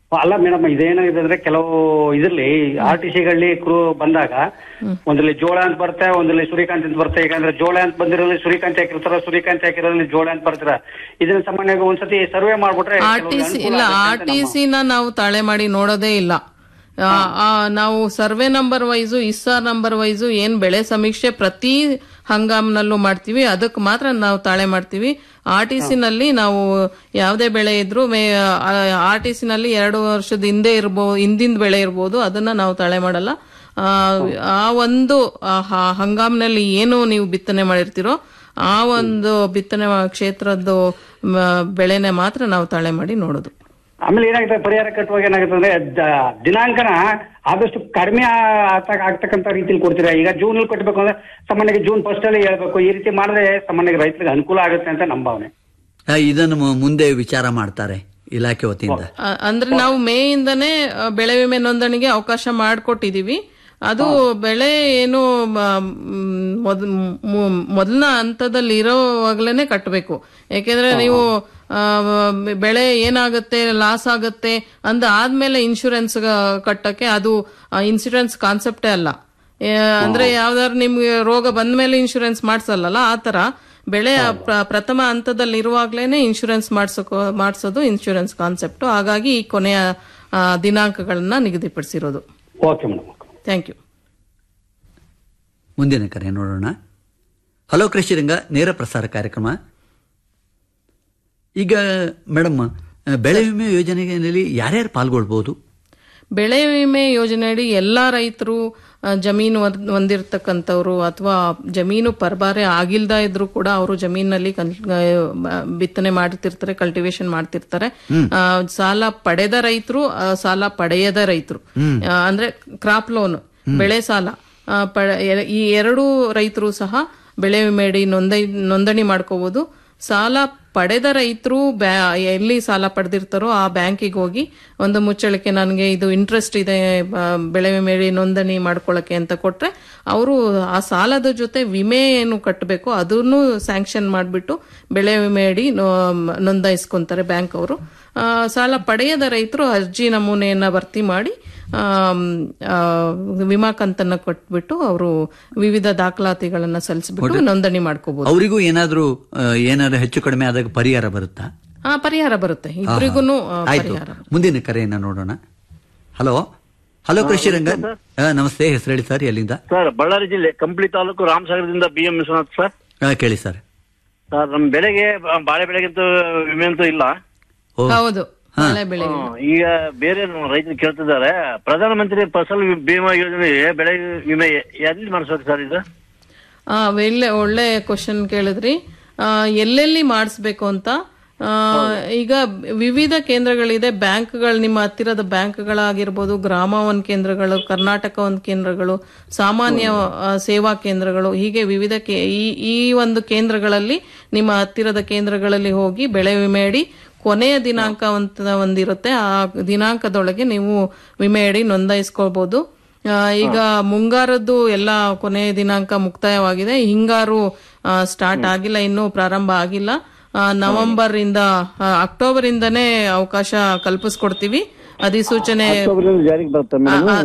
ಅಲ್ಲ ಮೇಡಮ್ ಇದೇನಾಗಿದೆ ಅಂದ್ರೆ ಕೆಲವು ಇದ್ರಲ್ಲಿ ಆರ್ ಟಿ ಸಿಗಳಲ್ಲಿ ಕ್ರೂ ಬಂದಾಗ ಒಂದ್ರಲ್ಲಿ ಜೋಳ ಅಂತ ಬರುತ್ತೆ ಒಂದ್ರಲ್ಲಿ ಸೂರ್ಯಕಾಂತ್ ಅಂತ ಬರುತ್ತೆ ಈಗ ಅಂದ್ರೆ ಜೋಳ ಅಂತ ಬಂದಿರೋದ್ರಲ್ಲಿ ಸೂರ್ಯಕಾಂತಿ ಹಾಕಿರ್ತಾರ ಸೂರ್ಯಕಾಂತಿ ಹಾಕಿರೋದ್ರಲ್ಲಿ ಜೋಳ ಅಂತ ಬರ್ತಾರ ಇದನ್ನ ಸಾಮಾನ್ಯವಾಗಿ ಒಂದ್ಸತಿ ಸರ್ವೆ ಮಾಡ್ಬಿಟ್ರೆ ಆರ್ ಟಿ ಕೆಲವ್ರಿಗೆ ಸಿ ಅನುಕೂಲ ಇಲ್ಲ ಆಗುತ್ತೆ ಆರ್ ಅಂತ ಟಿ ನಮ್ಮ- ಸಿನ ನಾವು ತಾಳೆ ಮಾಡಿ ನೋಡೋದೇ ಇಲ್ಲ ಆ, ಆ, ನಾವು ಸರ್ವೆ ನಂಬರ್ ವೈಸು ಇಸ್ಸಾರ್ ನಂಬರ್ ವೈಸು ಏನ್ ಬೆಳೆ ಸಮೀಕ್ಷೆ ಪ್ರತಿ ಹಂಗಾಮ್ನಲ್ಲೂ ಮಾಡ್ತೀವಿ ಅದಕ್ಕೆ ಮಾತ್ರ ನಾವು ತಾಳೆ ಮಾಡ್ತೀವಿ ಆರ್ ಟಿ ನಲ್ಲಿ ನಾವು ಯಾವುದೇ ಬೆಳೆ ಇದ್ರು ಆರ್ ಟಿ ನಲ್ಲಿ ಎರಡು ವರ್ಷದ ಹಿಂದೆ ಇರ್ಬೋದು ಹಿಂದಿನ ಬೆಳೆ ಇರ್ಬೋದು ಅದನ್ನ ನಾವು ತಾಳೆ ಮಾಡಲ್ಲ ಆ, ಆ ಒಂದು ಆ, ಹ- ಹಂಗಾಮ್ನಲ್ಲಿ ಏನು ನೀವು ಬಿತ್ತನೆ ಮಾಡಿರ್ತೀರೋ ಆ ಒಂದು ಬಿತ್ತನೆ ಮಾ- ಕ್ಷೇತ್ರದ್ದು ಮ, ಬೆಳೆನೆ ಮಾತ್ರ ನಾವು ತಾಳೆ ಮಾಡಿ ನೋಡೋದು ಆಮೇಲೆ ಏನಾಗುತ್ತೆ ಪರಿಹಾರ ಕಟ್ಟುವಾಗ ಏನಾಗುತ್ತೆ ಅಂದ್ರೆ ದ- ದಿನಾಂಕನ ಆದಷ್ಟು ಕಡಿಮೆ ಆ- ಆಗ್ತಕ್ಕಂತ ರೀತಿಲಿ ಕೊಡ್ತೀರಾ ಈಗ ಜೂನ್ ಅಲ್ಲಿ ಕಟ್ಟಬೇಕು ಅಂದ್ರೆ ಸಾಮಾನ್ಯವಾಗಿ ಜೂನ್ ಫಸ್ಟ್ ಅಲ್ಲಿ ಹೇಳ್ಬೇಕು ಈ ರೀತಿ ಮಾಡಿದ್ರೆ ಸಾಮಾನ್ಯವಾಗಿ ರೈತರಿಗೆ ಅನುಕೂಲ ಆಗುತ್ತೆ ಅಂತ ನಮ್ಮ ಭಾವನೆ ಆ, ಇದನ್ನು ಮು- ಮುಂದೆ ವಿಚಾರ ಮಾಡ್ತಾರೆ ಇಲಾಖೆ ವತಿಯಿಂದ ಅ- ಅಂದ್ರೆ ನಾವು ಮೇ ಇಂದನೇ ಅ, ಬೆಳೆ ವಿಮೆ ನೋಂದಣಿಗೆ ಅವಕಾಶ ಮಾಡಿಕೊಟ್ಟಿದೀವಿ ಅದು ಬೆಳೆ ಏನು ಮೊದಲನ ಹಂತದಲ್ಲಿ ಇರೋವಾಗ್ಲೇನೆ ಕಟ್ಟಬೇಕು ಯಾಕೆಂದ್ರೆ ನೀವು ಆ, ಬೆಳೆ ಏನಾಗುತ್ತೆ ಲಾಸ್ ಆಗುತ್ತೆ ಅಂದ ಆದ್ಮೇಲೆ ಇನ್ಶೂರೆನ್ಸ್ ಕಟ್ಟಕ್ಕೆ ಅದು ಇನ್ಶೂರೆನ್ಸ್ ಕಾನ್ಸೆಪ್ಟೇ ಅಲ್ಲ ಏ, ಅಂದ್ರೆ ಯಾವ್ದಾದ್ರು ನಿಮ್ಗೆ ರೋಗ ಬಂದ ಮೇಲೆ ಇನ್ಶೂರೆನ್ಸ್ ಮಾಡ್ಸಲ್ಲ ಆ ತರ ಬೆಳೆ ಪ್ರ- ಪ್ರಥಮ ಹಂತದಲ್ಲಿ ಇರುವಾಗ್ಲೇನೆ ಇನ್ಶೂರೆನ್ಸ್ ಮಾಡ್ಸೋಕೋ ಮಾಡ್ಸೋದು ಇನ್ಶೂರೆನ್ಸ್ ಕಾನ್ಸೆಪ್ಟ್ ಹಾಗಾಗಿ ಈ ಕೊನೆಯ ಆ, ದಿನಾಂಕಗಳನ್ನ ನಿಗದಿಪಡಿಸಿರೋದು ಓಕೆ ಮೇಡಮ್ ಥ್ಯಾಂಕ್ ಯು ಮುಂದಿನ ಕರೆ ನೋಡೋಣ ಹಲೋ ಕೃಷಿರಂಗ ನೇರ ಪ್ರಸಾರ ಕಾರ್ಯಕ್ರಮ ಈಗ ಮೇಡಮ್ ಬೆಳೆ ವಿಮೆ ಯೋಜನೆಯಲ್ಲಿ ಯಾರ್ಯಾರು ಪಾಲ್ಗೊಳ್ಬಹುದು ಬೆಳೆ ವಿಮೆ ಯೋಜನೆಯಡಿ ಎಲ್ಲಾ ರೈತರು ಆ, ಜಮೀನು ಹೊಂದ್- ಹೊಂದಿರ್ತಕ್ಕಂಥವ್ರು ಅಥವಾ ಜಮೀನು ಪರಬಾರೆ ಆಗಿಲ್ದ ಇದ್ರು ಕೂಡ ಅವರು ಜಮೀನಲ್ಲಿ ಕನ್- ಆ, ಬಿತ್ತನೆ ಮಾಡ್ತಿರ್ತಾರೆ ಕಲ್ಟಿವೇಶನ್ ಮಾಡ್ತಿರ್ತಾರೆ ಆ, ಸಾಲ ಪಡೆದ ರೈತರು ಆ, ಸಾಲ ಪಡೆಯದ ರೈತರು ಆ, ಅಂದ್ರೆ ಕ್ರಾಪ್ ಲೋನ್ ಬೆಳೆ ಸಾಲ ಆ, ಪಡೆ- ಎ- ಈ ಎರಡೂ ರೈತರು ಸಹ ಬೆಳೆ ವಿಮೆಯಡಿ ನೋಂದಣಿ ನೋಂದಣಿ ಮಾಡ್ಕೋಬಹುದು ಸಾಲ ಪಡೆದ ರೈತರು ಎಲ್ಲಿ ಸಾಲ ಪಡೆದಿರ್ತಾರೋ ಆ ಬ್ಯಾಂಕಿಗೆ ಹೋಗಿ ಒಂದು ಮುಚ್ಚಳಿಕೆ ನನಗೆ ಇದು ಇಂಟ್ರೆಸ್ಟ್ ಇದೆ ಬ- ಬೆಳೆ ವಿಮೆ ನೋಂದಣಿ ಮಾಡ್ಕೊಳ್ಳಕ್ಕೆ ಅಂತ ಕೊಟ್ರೆ ಅವರು ಆ ಸಾಲದ ಜೊತೆ ವಿಮೆ ಏನು ಕಟ್ಟಬೇಕು ಅದನ್ನು ಸ್ಯಾಂಕ್ಷನ್ ಮಾಡಿಬಿಟ್ಟು ಬೆಳೆ ವಿಮೆ ಅಡಿ ನೋ- ನೋಂದಾಯಿಸ್ಕೊಂತಾರೆ ಬ್ಯಾಂಕ್ ಅವರು ಆ, ಸಾಲ ಪಡೆಯದ ರೈತರು ಅರ್ಜಿ ನಮೂನೆಯನ್ನ ಭರ್ತಿ ಮಾಡಿ ಆಮ್, ಆ, ವಿಮಾ ಕಂತನ್ನ ಕೊಟ್ಬಿಟ್ಟು ಅವರು ವಿವಿಧ ದಾಖಲಾತಿಗಳನ್ನ ಸಲ್ಲಿಸ್ಬಿಟ್ಟು ನೋಂದಣಿ ಮಾಡ್ಕೋಬಹುದು ಅವರಿಗೂ ಏನಾದ್ರೂ ಆ, ಏನಾದ್ರು ಹೆಚ್ಚು ಕಡಿಮೆ ಆದಾಗ ಪರಿಹಾರ ಬರುತ್ತಾ ಹಾ ಪರಿಹಾರ ಬರುತ್ತೆ ಇಬ್ಬರಿಗೂ ಆಯ್ತು ಪರಿಹಾರ ಮುಂದಿನ ಕರೆಯನ್ನ ನೋಡೋಣ ಹಲೋ ಹಲೋ ಕೃಷಿರಂಗ ಆ, ನಮಸ್ತೆ ಹೆಸರು ಹೇಳಿ ಸರ್ ಎಲ್ಲಿಂದ ಸರ್ ಬಳ್ಳಾರಿ ಜಿಲ್ಲೆ ಕಂಪ್ಲಿ ತಾಲೂಕು ರಾಮಸಾಗರದಿಂದ ಬಿ ಎಂ ವಿಶ್ವನಾಥ್ ಸರ್ ಆ, ಕೇಳಿ ಸರ್ ಸರ್ ನಮ್ಮ ಬೆಳೆಗೆ ಬ- ಬಾಳೆ ಬೆಳೆಗಂತೂ ವಿಮೆ ಅಂತೂ ಇಲ್ಲ ಓ ಹೌದು ಮಳೆ ಬೆಳೆ ಹ್ಮ್, ಈಗ ಬೇರೆ ನಮ್ಮ ರೈತರು ಕೇಳ್ತಿದ್ದಾರೆ ಪ್ರಧಾನಮಂತ್ರಿ ಫಸಲ್ ವಿ- ಬಿಮಾ ಯೋಜನೆ ಬೆಳೆ ವಿಮೆ ಎಲ್ಲಿ ಮಾಡಿಸ್ಬೇಕು ಸರ್ ಇದು ಆ ಒಳ್ಳೆ ಒಳ್ಳೆ ಕ್ವಶನ್ ಕೇಳಿದ್ರಿ ಆ, ಎಲ್ಲೆಲ್ಲಿ ಮಾಡಿಸ್ಬೇಕು ಅಂತ ಆ, ಈಗ ವಿವಿಧ ಕೇಂದ್ರಗಳಿದೆ ಬ್ಯಾಂಕ್ಗಳು ನಿಮ್ಮ ಹತ್ತಿರದ ಬ್ಯಾಂಕ್ಗಳಾಗಿರ್ಬೋದು ಗ್ರಾಮ ಒಂದ್ ಕೇಂದ್ರಗಳು ಕರ್ನಾಟಕ ಒಂದ್ ಕೇಂದ್ರಗಳು ಸಾಮಾನ್ಯ ಆ, ಸೇವಾ ಕೇಂದ್ರಗಳು ಹೀಗೆ ವಿವಿಧ ಕೇ- ಈ ಈ ಒಂದು ಕೇಂದ್ರಗಳಲ್ಲಿ ನಿಮ್ಮ ಹತ್ತಿರದ ಕೇಂದ್ರಗಳಲ್ಲಿ ಹೋಗಿ ಬೆಳೆ ವಿಮೆ ಅಡಿ ಕೊನೆಯ ದಿನಾಂಕ ಅಂತ ಒಂದಿರುತ್ತೆ ಆ ದಿನಾಂಕದೊಳಗೆ ನೀವು ವಿಮೆ ಅಡಿ ನೋಂದಾಯಿಸ್ಕೊಳ್ಬಹುದು ಆ, ಈಗ ಮುಂಗಾರದ್ದು ಎಲ್ಲ ಕೊನೆಯ ದಿನಾಂಕ ಮುಕ್ತಾಯವಾಗಿದೆ ಹಿಂಗಾರು ಸ್ಟಾರ್ಟ್ ಆಗಿಲ್ಲ ಇನ್ನೂ ಪ್ರಾರಂಭ ಆಗಿಲ್ಲ ಆ, ನವೆಂಬರ್ ಇಂದ ಆ, ಅಕ್ಟೋಬರ್ ಇಂದನೇ ಅವಕಾಶ ಕಲ್ಪಿಸ್ಕೊಡ್ತೀವಿ ಅಧಿಸೂಚನೆ ಜಾರಿಗೆ ಬರುತ್ತೆ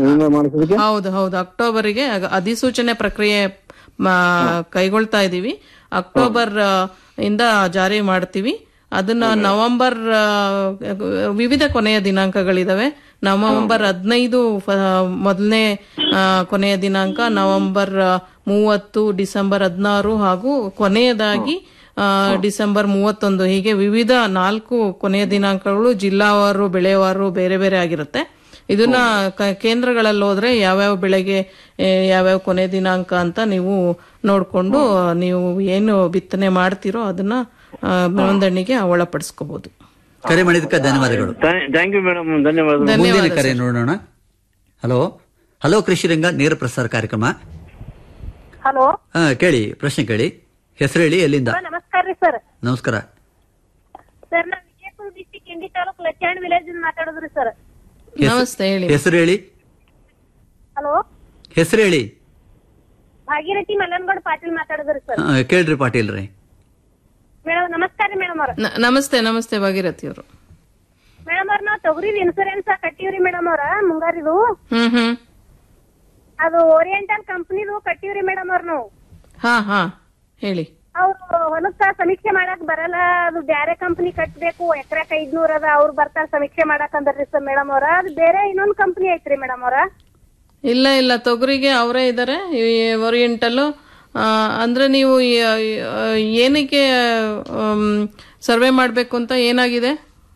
ಹೌದು ಹೌದು ಅಕ್ಟೋಬರಿಗೆ ಅಗ- ಅಧಿಸೂಚನೆ ಪ್ರಕ್ರಿಯೆ ಮ- ಕೈಗೊಳ್ತಾ ಇದೀವಿ ಅಕ್ಟೋಬರ್ ಆ, ಇಂದ ಜಾರಿ ಮಾಡ್ತೀವಿ ಅದನ್ನ ನವೆಂಬರ್ ಆ, ವಿವಿಧ ಕೊನೆಯ ದಿನಾಂಕಗಳಿದಾವೆ ನವೆಂಬರ್ ಹದಿನೈದು ಮೊದಲನೇ ಕೊನೆಯ ದಿನಾಂಕ ನವೆಂಬರ್ ಆ, ಮೂವತ್ತು ಡಿಸೆಂಬರ್ ಹದಿನಾರು ಹಾಗೂ ಕೊನೆಯದಾಗಿ ಆ, ಡಿಸೆಂಬರ್ ಮೂವತ್ತೊಂದು ಹೀಗೆ ವಿವಿಧ ನಾಲ್ಕು ಕೊನೆಯ ದಿನಾಂಕಗಳು ಜಿಲ್ಲಾವಾರು ಬೆಳೆವಾರು ಬೇರೆ ಬೇರೆ ಆಗಿರುತ್ತೆ ಇದನ್ನ ಕ- ಕೇಂದ್ರಗಳಲ್ಲಿ ಹೋದ್ರೆ ಯಾವ್ಯಾವ ಬೆಳೆಗೆ ಏ, ಯಾವ್ಯಾವ ಕೊನೆ ದಿನಾಂಕ ಅಂತ ನೀವು ನೋಡ್ಕೊಂಡು ನೀವು ಏನು ಬಿತ್ತನೆ ಮಾಡ್ತೀರೋ ಅದನ್ನ ಆ, ನೋಂದಣಿಗೆ ಒಳಪಡಿಸ್ಕೋಬಹುದು ಕರೆ ಮಾಡಿದಕ್ಕೆ ಧನ್ಯವಾದಗಳು ಥ್ಯಾಂಕ್ ಯು ಮೇಡಮ್ ಧನ್ಯವಾದ ಮುಂದಿನ ಕರೆ ನೋಡೋಣ ಹಲೋ ಹಲೋ ಕೃಷಿರಂಗ ನೇರ ಪ್ರಸಾರ ಕಾರ್ಯಕ್ರಮ ಹಲೋ ಆ, ಕೇಳಿ ಪ್ರಶ್ನೆ ಕೇಳಿ ಹೆಸರು ಹೇಳಿ ಎಲ್ಲಿಂದ ನಮಸ್ಕಾರ ರೀ ಸರ್ ನಮಸ್ಕಾರ ಸರ್ ನಾ ವಿಜಯಪುರ ಡಿಸ್ಟಿಕ್ ಇಂಡಿ ತಾಲೂಕ್ ಲಚ್ಚಾಣ್ ವಿಲೇಜ್ ಇಂದ ಮಾತಾಡೋದ್ರಿ ಸರ್ ಹೆಸ- ನಮಸ್ತೆ ಹೇಳಿ ಹೆಸರು ಹೇಳಿ ಹಲೋ ಹೆಸರು ಹೇಳಿ ಭಾಗೀರಥಿ ಮಲ್ಲನಗೌಡ ಪಾಟೀಲ್ ಮಾತಾಡೋದ್ರಿ ಸರ್ ಆ, ಕೇಳ್ರಿ ಪಾಟೀಲ್ ರೀ ಮೇಡಮ್ ನಮಸ್ಕಾರ ರೀ ಮೇಡಮ್ ಅವ್ರ ನ- ನಮಸ್ತೆ ನಮಸ್ತೆ ಭಾಗೀರಥಿ ಅವರು ಮೇಡಮ್ ಅವ್ರ ನಾವ್ ತೊಗರಿ ಇನ್ಸೂರೆನ್ಸ್ ಕಟ್ಟಿವ್ರಿ ಮೇಡಮ್ ಅವ್ರ ಮುಂಗಾರಿದು ಹ್ಮ್ ಹ್ಮ್ ಅದು ಓರಿಯೆಂಟಲ್ ಕಂಪ್ನಿದು ಕಟ್ಟಿವ್ರಿ ಮೇಡಮ್ ಅವ್ರ ನಾವು ಹಾ ಹಾ ಹೇಳಿ ಅವ್ರು ಹೊಲಕ್ಕ ಸಮೀಕ್ಷೆ ಮಾಡಕ್ ಬರಲ್ಲ ಅದು ಬ್ಯಾರೆ ಕಂಪ್ನಿ ಕಟ್ಬೇಕು ಎಕರೆಕ್ ಐದ್ನೂರ್ ಅದ ಅವ್ರು ಬರ್ತಾರ ಸಮೀಕ್ಷೆ ಮಾಡಕ್ ಅಂದ್ರಿ ಸರ್ ಮೇಡಮ್ ಅವ್ರ ಅದು ಬೇರೆ ಇನ್ನೊಂದ್ ಕಂಪ್ನಿ ಐತ್ರಿ ಮೇಡಮ್ ಅವ್ರ ಇಲ್ಲ ಇಲ್ಲ ತೊಗರಿಗೆ ಅವರೇ ಇದ್ದಾರೆ ಓರಿಯೆಂಟಲ್ಲು ಅಂದ್ರೆ ನೀವು ಈ- ಆ, ಏನಕ್ಕೆ ಸರ್ವೆ ಮಾಡಬೇಕು ಅಂತ ಏನಾಗಿದೆ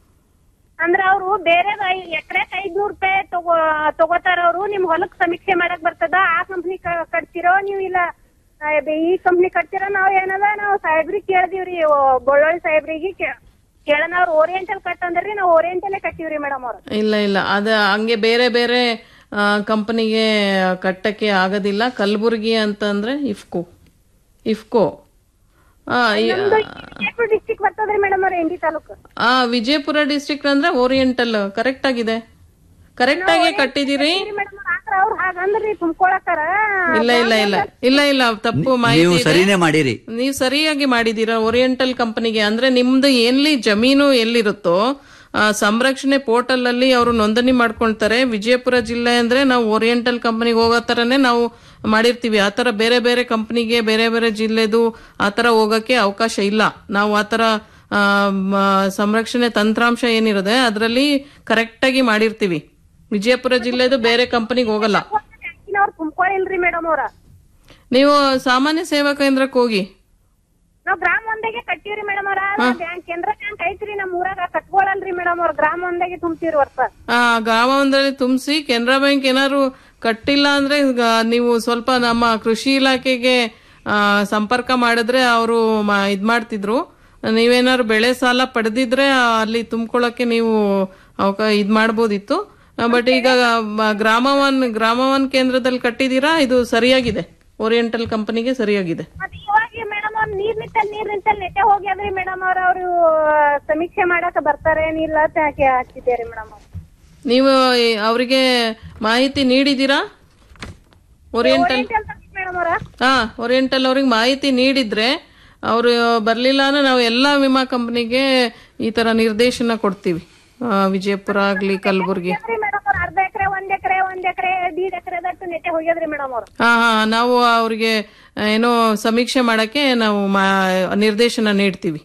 ಅಂದ್ರ ಅವ್ರು ಬೇರೆ ಎಕರೆಕ್ ಐದ್ನೂರ್ ರೂಪಾಯಿ ತಗೋ ತಗೋತಾರ ಅವ್ರು ನಿಮ್ ಹೊಲಕ್ ಸಮೀಕ್ಷೆ ಮಾಡಕ್ ಬರ್ತದ ಆ ಕಂಪ್ನಿ ಕಟ್ತಿರೋ ನೀವ್ ಇಲ್ಲ ಆ, ಬೆ- ಈ ಕಂಪ್ನಿ ಕಟ್ತಿರೋ ನಾವ್ ಏನದ ನಾವ್ ಸಾಹೇಬ್ರಿಗೆ ಕೇಳ್ದಿವ್ರಿ ಓ, ಬಳ್ಳೊಳ್ಳಿ ಸಾಹೇಬ್ರಿಗೆ ಕೇ- ಕೇಳೋಣ ಅವ್ರು ಓರಿಯೆಂಟಲ್ ಕಟ್ ಅಂದ್ರಿ ನಾವ್ ಓರಿಯೆಂಟಲ್ಲೇ ಕಟ್ಟಿವ್ರಿ ಮೇಡಮ್ ಅವ್ರು ಇಲ್ಲ ಇಲ್ಲ ಅದ ಹಂಗೆ ಬೇರೆ ಬೇರೆ ಕಂಪನಿಗೆ ಕಟ್ಟಕ್ಕೆ ಆಗೋದಿಲ್ಲ ಕಲಬುರ್ಗಿ ಅಂತಂದ್ರೆ ಇಫ್ಕೋ ಇಫ್ಕೋ ಆ, ಈ- ವಿಜಯಪುರ ಡಿಸ್ಟಿಕ್ ಬರ್ತದ್ರಿ ಮೇಡಮ್ ಅವ್ರ ಎಂಡಿ ತಾಲೂಕು ಆ ವಿಜಯಪುರ ಡಿಸ್ಟ್ರಿಕ್ಟ್ ಅಂದ್ರೆ ಓರಿಯೆಂಟಲ್ ಕರೆಕ್ಟ್ ಆಗಿದೆ ಕರೆಕ್ಟ್ ಆಗಿ ಕಟ್ಟಿದಿರಿ ಮೇಡಮ್ ಆದ್ರ ಅವ್ರು ಹಾಗಂದ್ರಿ ತುಂಬ್ಕೊಳಕಾರ ಇಲ್ಲ ಇಲ್ಲ ಇಲ್ಲ ಇಲ್ಲ ಇಲ್ಲ ತಪ್ಪು ನೀವು ಮಾಹಿತಿ ಇದೆ. ಸರಿನೇ ಮಾಡಿರಿ ನೀವು ಸರಿಯಾಗಿ ಮಾಡಿದೀರಾ ಓರಿಯೆಂಟಲ್ ಕಂಪನಿಗೆ ಅಂದ್ರೆ ನಿಮ್ದು ಎಲ್ಲಿ ಜಮೀನು ಎಲ್ಲಿರುತ್ತೋ ಆ, ಸಂರಕ್ಷಣೆ ಪೋರ್ಟಲ್ ಅಲ್ಲಿ ಅವರು ನೋಂದಣಿ ಮಾಡ್ಕೊಳ್ತಾರೆ ವಿಜಯಪುರ ಜಿಲ್ಲೆ ಅಂದ್ರೆ ನಾವು ಓರಿಯೆಂಟಲ್ ಕಂಪನಿಗೆ ಹೋಗೋ ತರನೇ ನಾವು ಮಾಡಿರ್ತೀವಿ ಆತರ ಬೇರೆ ಬೇರೆ ಕಂಪನಿಗೆ ಬೇರೆ ಬೇರೆ ಜಿಲ್ಲೆದು ಆತರ ಹೋಗಕ್ಕೆ ಅವಕಾಶ ಇಲ್ಲ ನಾವು ಆತರ ಆ, ಮ, ಸಂರಕ್ಷಣೆ ತಂತ್ರಾಂಶ ಏನಿರುತ್ತೆ ಅದರಲ್ಲಿ ಕರೆಕ್ಟ್ ಆಗಿ ಮಾಡಿರ್ತೀವಿ ವಿಜಯಪುರ ಜಿಲ್ಲೆದು ಬೇರೆ ಕಂಪನಿಗೆ ಹೋಗಲ್ಲ ಅವ್ರು ತುಂಬ್ಕೊಳಿಲ್ರಿ ಮೇಡಮ್ ಅವ್ರ ನೀವು ಸಾಮಾನ್ಯ ಸೇವಾ ಕೇಂದ್ರಕ್ಕೆ ಹೋಗಿ ನಾವ್ ಗ್ರಾಮ ಒಂದಾಗೆ ಕಟ್ಟಿವ್ರಿ ಮೇಡಮ್ ಅವ್ರ ಬ್ಯಾಂಕ್ ಕೇಂದ್ರ ಬ್ಯಾಂಕ್ ಐತ್ರಿ ನಮ್ ಊರಾಗ ಕಟ್ಕೊಳಲ್ರಿ ಮೇಡಮ್ ಅವ್ರ ಗ್ರಾಮ ಒಂದಾಗೆ ತುಂಬ್ತೀವ್ರಿ ವರ್ಷ ಆ ಗ್ರಾಮ ಒಂದರಲ್ಲಿ ತುಂಬಿಸಿ ಕೆನರಾ ಬ್ಯಾಂಕ್ ಏನಾದ್ರು ಕಟ್ಟಿಲ್ಲ ಅಂದ್ರೆ ಗ- ನೀವು ಸ್ವಲ್ಪ ನಮ್ಮ ಕೃಷಿ ಇಲಾಖೆಗೆ ಆ, ಸಂಪರ್ಕ ಮಾಡಿದ್ರೆ ಅವರು ಇದ್ ಮಾಡ್ತಿದ್ರು ನೀವೇನಾದ್ರು ಬೆಳೆ ಸಾಲ ಪಡೆದಿದ್ರೆ ಆ, ಅಲ್ಲಿ ತುಂಬ್ಕೊಳಕ್ಕೆ ನೀವು ಅವಕ ಇದ್ ಮಾಡ್ಬೋದಿತ್ತು ಬಟ್ ಈಗ ಮ- ಗ್ರಾಮ ಒನ್ ಗ್ರಾಮ ಒನ್ ಕೇಂದ್ರದಲ್ಲಿ ಕಟ್ಟಿದೀರಾ ಇದು ಸರಿಯಾಗಿದೆ ಓರಿಯೆಂಟಲ್ ಕಂಪನಿಗೆ ಸರಿಯಾಗಿದೆ ಮತ್ತೆ ಇವಾಗ ಮೇಡಮ್ ಅವ್ರ ನೀರ್ ನಿಂತಲ್ ನೀರ್ ನಿಂತಲ್ ನೆಟ್ಟೆ ಹೋಗ್ಯಾದ್ರಿ ಮೇಡಮ್ ಅವ್ರ ಅವ್ರು ಸಮೀಕ್ಷೆ ಮಾಡಾಕ ಬರ್ತಾರೆ ಏನಿಲ್ಲ ಅಂತ ಹಾಕಿ ಹಾಕ್ತಿದ್ದೇರಿ ಮೇಡಮ್ ಅವ್ರು ನೀವು ಈ- ಅವರಿಗೆ ಮಾಹಿತಿ ನೀಡಿದ್ದೀರಾ ಓರಿಯೆಂಟಲ್ ಮೇಡಮ್ ಅವ್ರ ಹಾ ಓರಿಯೆಂಟಲ್ ಅವ್ರಿಗೆ ಮಾಹಿತಿ ನೀಡಿದ್ರೆ ಅವರು ಬರ್ಲಿಲ್ಲ ಅಂದ್ರೆ ನಾವು ಎಲ್ಲಾ ವಿಮಾ ಕಂಪನಿಗೆ ಈ ತರ ನಿರ್ದೇಶನ ಕೊಡ್ತೀವಿ ಆ, ವಿಜಯಪುರ ಆಗ್ಲಿ ಕಲಬುರ್ಗಿ ಮೇಡಮ್ ಅವ್ರ ಅರ್ಧ ಎಕರೆ ಒಂದ್ ಎಕರೆ ಒಂದ್ ಎಕರೆ ದೀಡ್ ಎಕರೆ ದಟ್ಟು ನೆಟ್ಟೆ ಹೋಗ್ಯಾದ್ರಿ ಮೇಡಮ್ ಅವ್ರು ಹಾ ಹಾ ನಾವು ಅವ್ರಿಗೆ ಏನೋ ಸಮೀಕ್ಷೆ ಮಾಡಕ್ಕೆ ನಾವು ಮಾ- ನಿರ್ದೇಶನ ನೀಡ್ತೀವಿ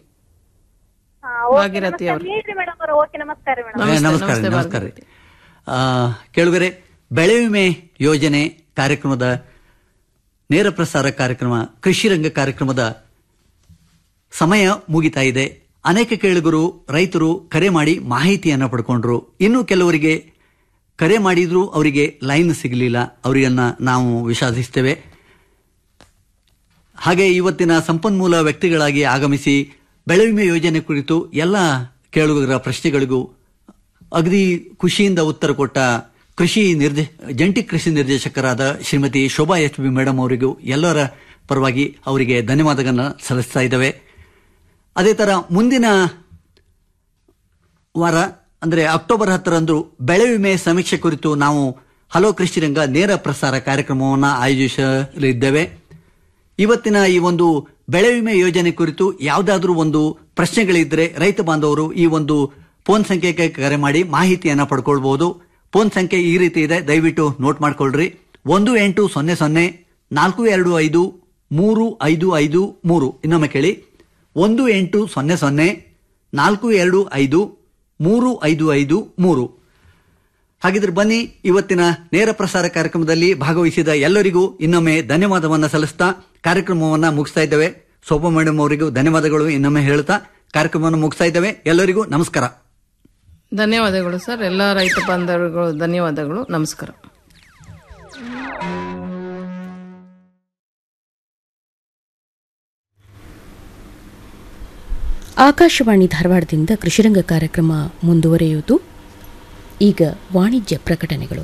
ಭಾಗೀರಥಿ ಅವ್ರು ನೀಡ್ರಿ ಮೇಡಮ್ ಅವ್ರ ಓಕೆ ನಮಸ್ಕಾರ ಮೇಡಮ್ ಏ, ನಮಸ್ಕಾರ ನಮಸ್ಕಾರ ಆ, ಕೇಳುಗರೆ ಬೆಳೆ ವಿಮೆ ಯೋಜನೆ ಕಾರ್ಯಕ್ರಮದ ನೇರ ಪ್ರಸಾರ ಕಾರ್ಯಕ್ರಮ ಕೃಷಿ ರಂಗ ಕಾರ್ಯಕ್ರಮದ ಸಮಯ ಮುಗಿತಾ ಇದೆ ಅನೇಕ ಕೇಳುಗರು ರೈತರು ಕರೆ ಮಾಡಿ ಮಾಹಿತಿಯನ್ನು ಪಡ್ಕೊಂಡ್ರು ಇನ್ನು ಕೆಲವರಿಗೆ ಕರೆ ಮಾಡಿದ್ರು ಅವರಿಗೆ ಲೈನ್ ಸಿಗಲಿಲ್ಲ ಅವರಿಗನ್ನ ನಾವು ವಿಷಾದಿಸ್ತೇವೆ ಹಾಗೆ ಇವತ್ತಿನ ಸಂಪನ್ಮೂಲ ವ್ಯಕ್ತಿಗಳಾಗಿ ಆಗಮಿಸಿ ಬೆಳೆ ವಿಮೆ ಯೋಜನೆ ಕುರಿತು ಎಲ್ಲ ಕೇಳುಗರ ಪ್ರಶ್ನೆಗಳಿಗೂ ಅಗದಿ ಖುಷಿಯಿಂದ ಉತ್ತರ ಕೊಟ್ಟ ಕೃಷಿ ನಿರ್ದೇ ಜಂಟಿ ಕೃಷಿ ನಿರ್ದೇಶಕರಾದ Shrimati Shobha H B madam ಅವರಿಗೂ ಎಲ್ಲರ ಪರವಾಗಿ ಅವರಿಗೆ ಧನ್ಯವಾದಗಳನ್ನು ಸಲ್ಲಿಸ್ತಾ ಇದ್ದೇವೆ ಅದೇ ತರ ಮುಂದಿನ ವಾರ ಅಂದರೆ ಅಕ್ಟೋಬರ್ ಹತ್ತರಂದು ಬೆಳೆ ವಿಮೆ ಸಮೀಕ್ಷೆ ಕುರಿತು ನಾವು ಹಲೋ ಕೃಷಿ ರಂಗ ನೇರ ಪ್ರಸಾರ ಕಾರ್ಯಕ್ರಮವನ್ನು ಆಯೋಜಿಸಲಿದ್ದೇವೆ ಇವತ್ತಿನ ಈ ಒಂದು ಬೆಳೆ ವಿಮೆ ಯೋಜನೆ ಕುರಿತು ಯಾವುದಾದ್ರೂ ಒಂದು ಪ್ರಶ್ನೆಗಳಿದ್ರೆ ರೈತ ಬಾಂಧವರು ಈ ಒಂದು ಫೋನ್ ಸಂಖ್ಯೆಗೆ ಕರೆ ಮಾಡಿ ಮಾಹಿತಿಯನ್ನು ಪಡ್ಕೊಳ್ಬಹುದು ಫೋನ್ ಸಂಖ್ಯೆ ಈ ರೀತಿ ಇದೆ ದಯವಿಟ್ಟು ನೋಟ್ ಮಾಡ್ಕೊಳ್ರಿ ಒಂದು ಎಂಟು ಸೊನ್ನೆ ಸೊನ್ನೆ ನಾಲ್ಕು ಎರಡು ಐದು ಮೂರು ಐದು ಐದು ಮೂರು ಇನ್ನೊಮ್ಮೆ ಕೇಳಿ ಒಂದು ಎಂಟು ಸೊನ್ನೆ ಸೊನ್ನೆ ನಾಲ್ಕು ಎರಡು ಐದು ಮೂರು ಐದು ಐದು ಮೂರು ಹಾಗಿದ್ರೆ ಬನ್ನಿ ಇವತ್ತಿನ ನೇರ ಪ್ರಸಾರ ಕಾರ್ಯಕ್ರಮದಲ್ಲಿ ಭಾಗವಹಿಸಿದ ಎಲ್ಲರಿಗೂ ಇನ್ನೊಮ್ಮೆ ಧನ್ಯವಾದವನ್ನ ಸಲ್ಲಿಸ್ತಾ ಕಾರ್ಯಕ್ರಮವನ್ನ ಮುಗಿಸ್ತಾ ಇದ್ದೇವೆ ಶೋಭಾ ಮೇಡಮ್ ಅವರಿಗೂ ಧನ್ಯವಾದಗಳು ಇನ್ನೊಮ್ಮೆ ಹೇಳ್ತಾ ಕಾರ್ಯಕ್ರಮವನ್ನು ಮುಗಿಸ್ತಾ ಇದ್ದೇವೆ ಎಲ್ಲರಿಗೂ ನಮಸ್ಕಾರ ಧನ್ಯವಾದಗಳು ಸರ್ ಎಲ್ಲ ರೈತ ಬಾಂಧವರುಗಳು ಧನ್ಯವಾದಗಳು ನಮಸ್ಕಾರ ಆಕಾಶವಾಣಿ ಧಾರವಾಡದಿಂದ ಕೃಷಿರಂಗ ಕಾರ್ಯಕ್ರಮ ಮುಂದುವರೆಯುವುದು ಈಗ ವಾಣಿಜ್ಯ ಪ್ರಕಟಣೆಗಳು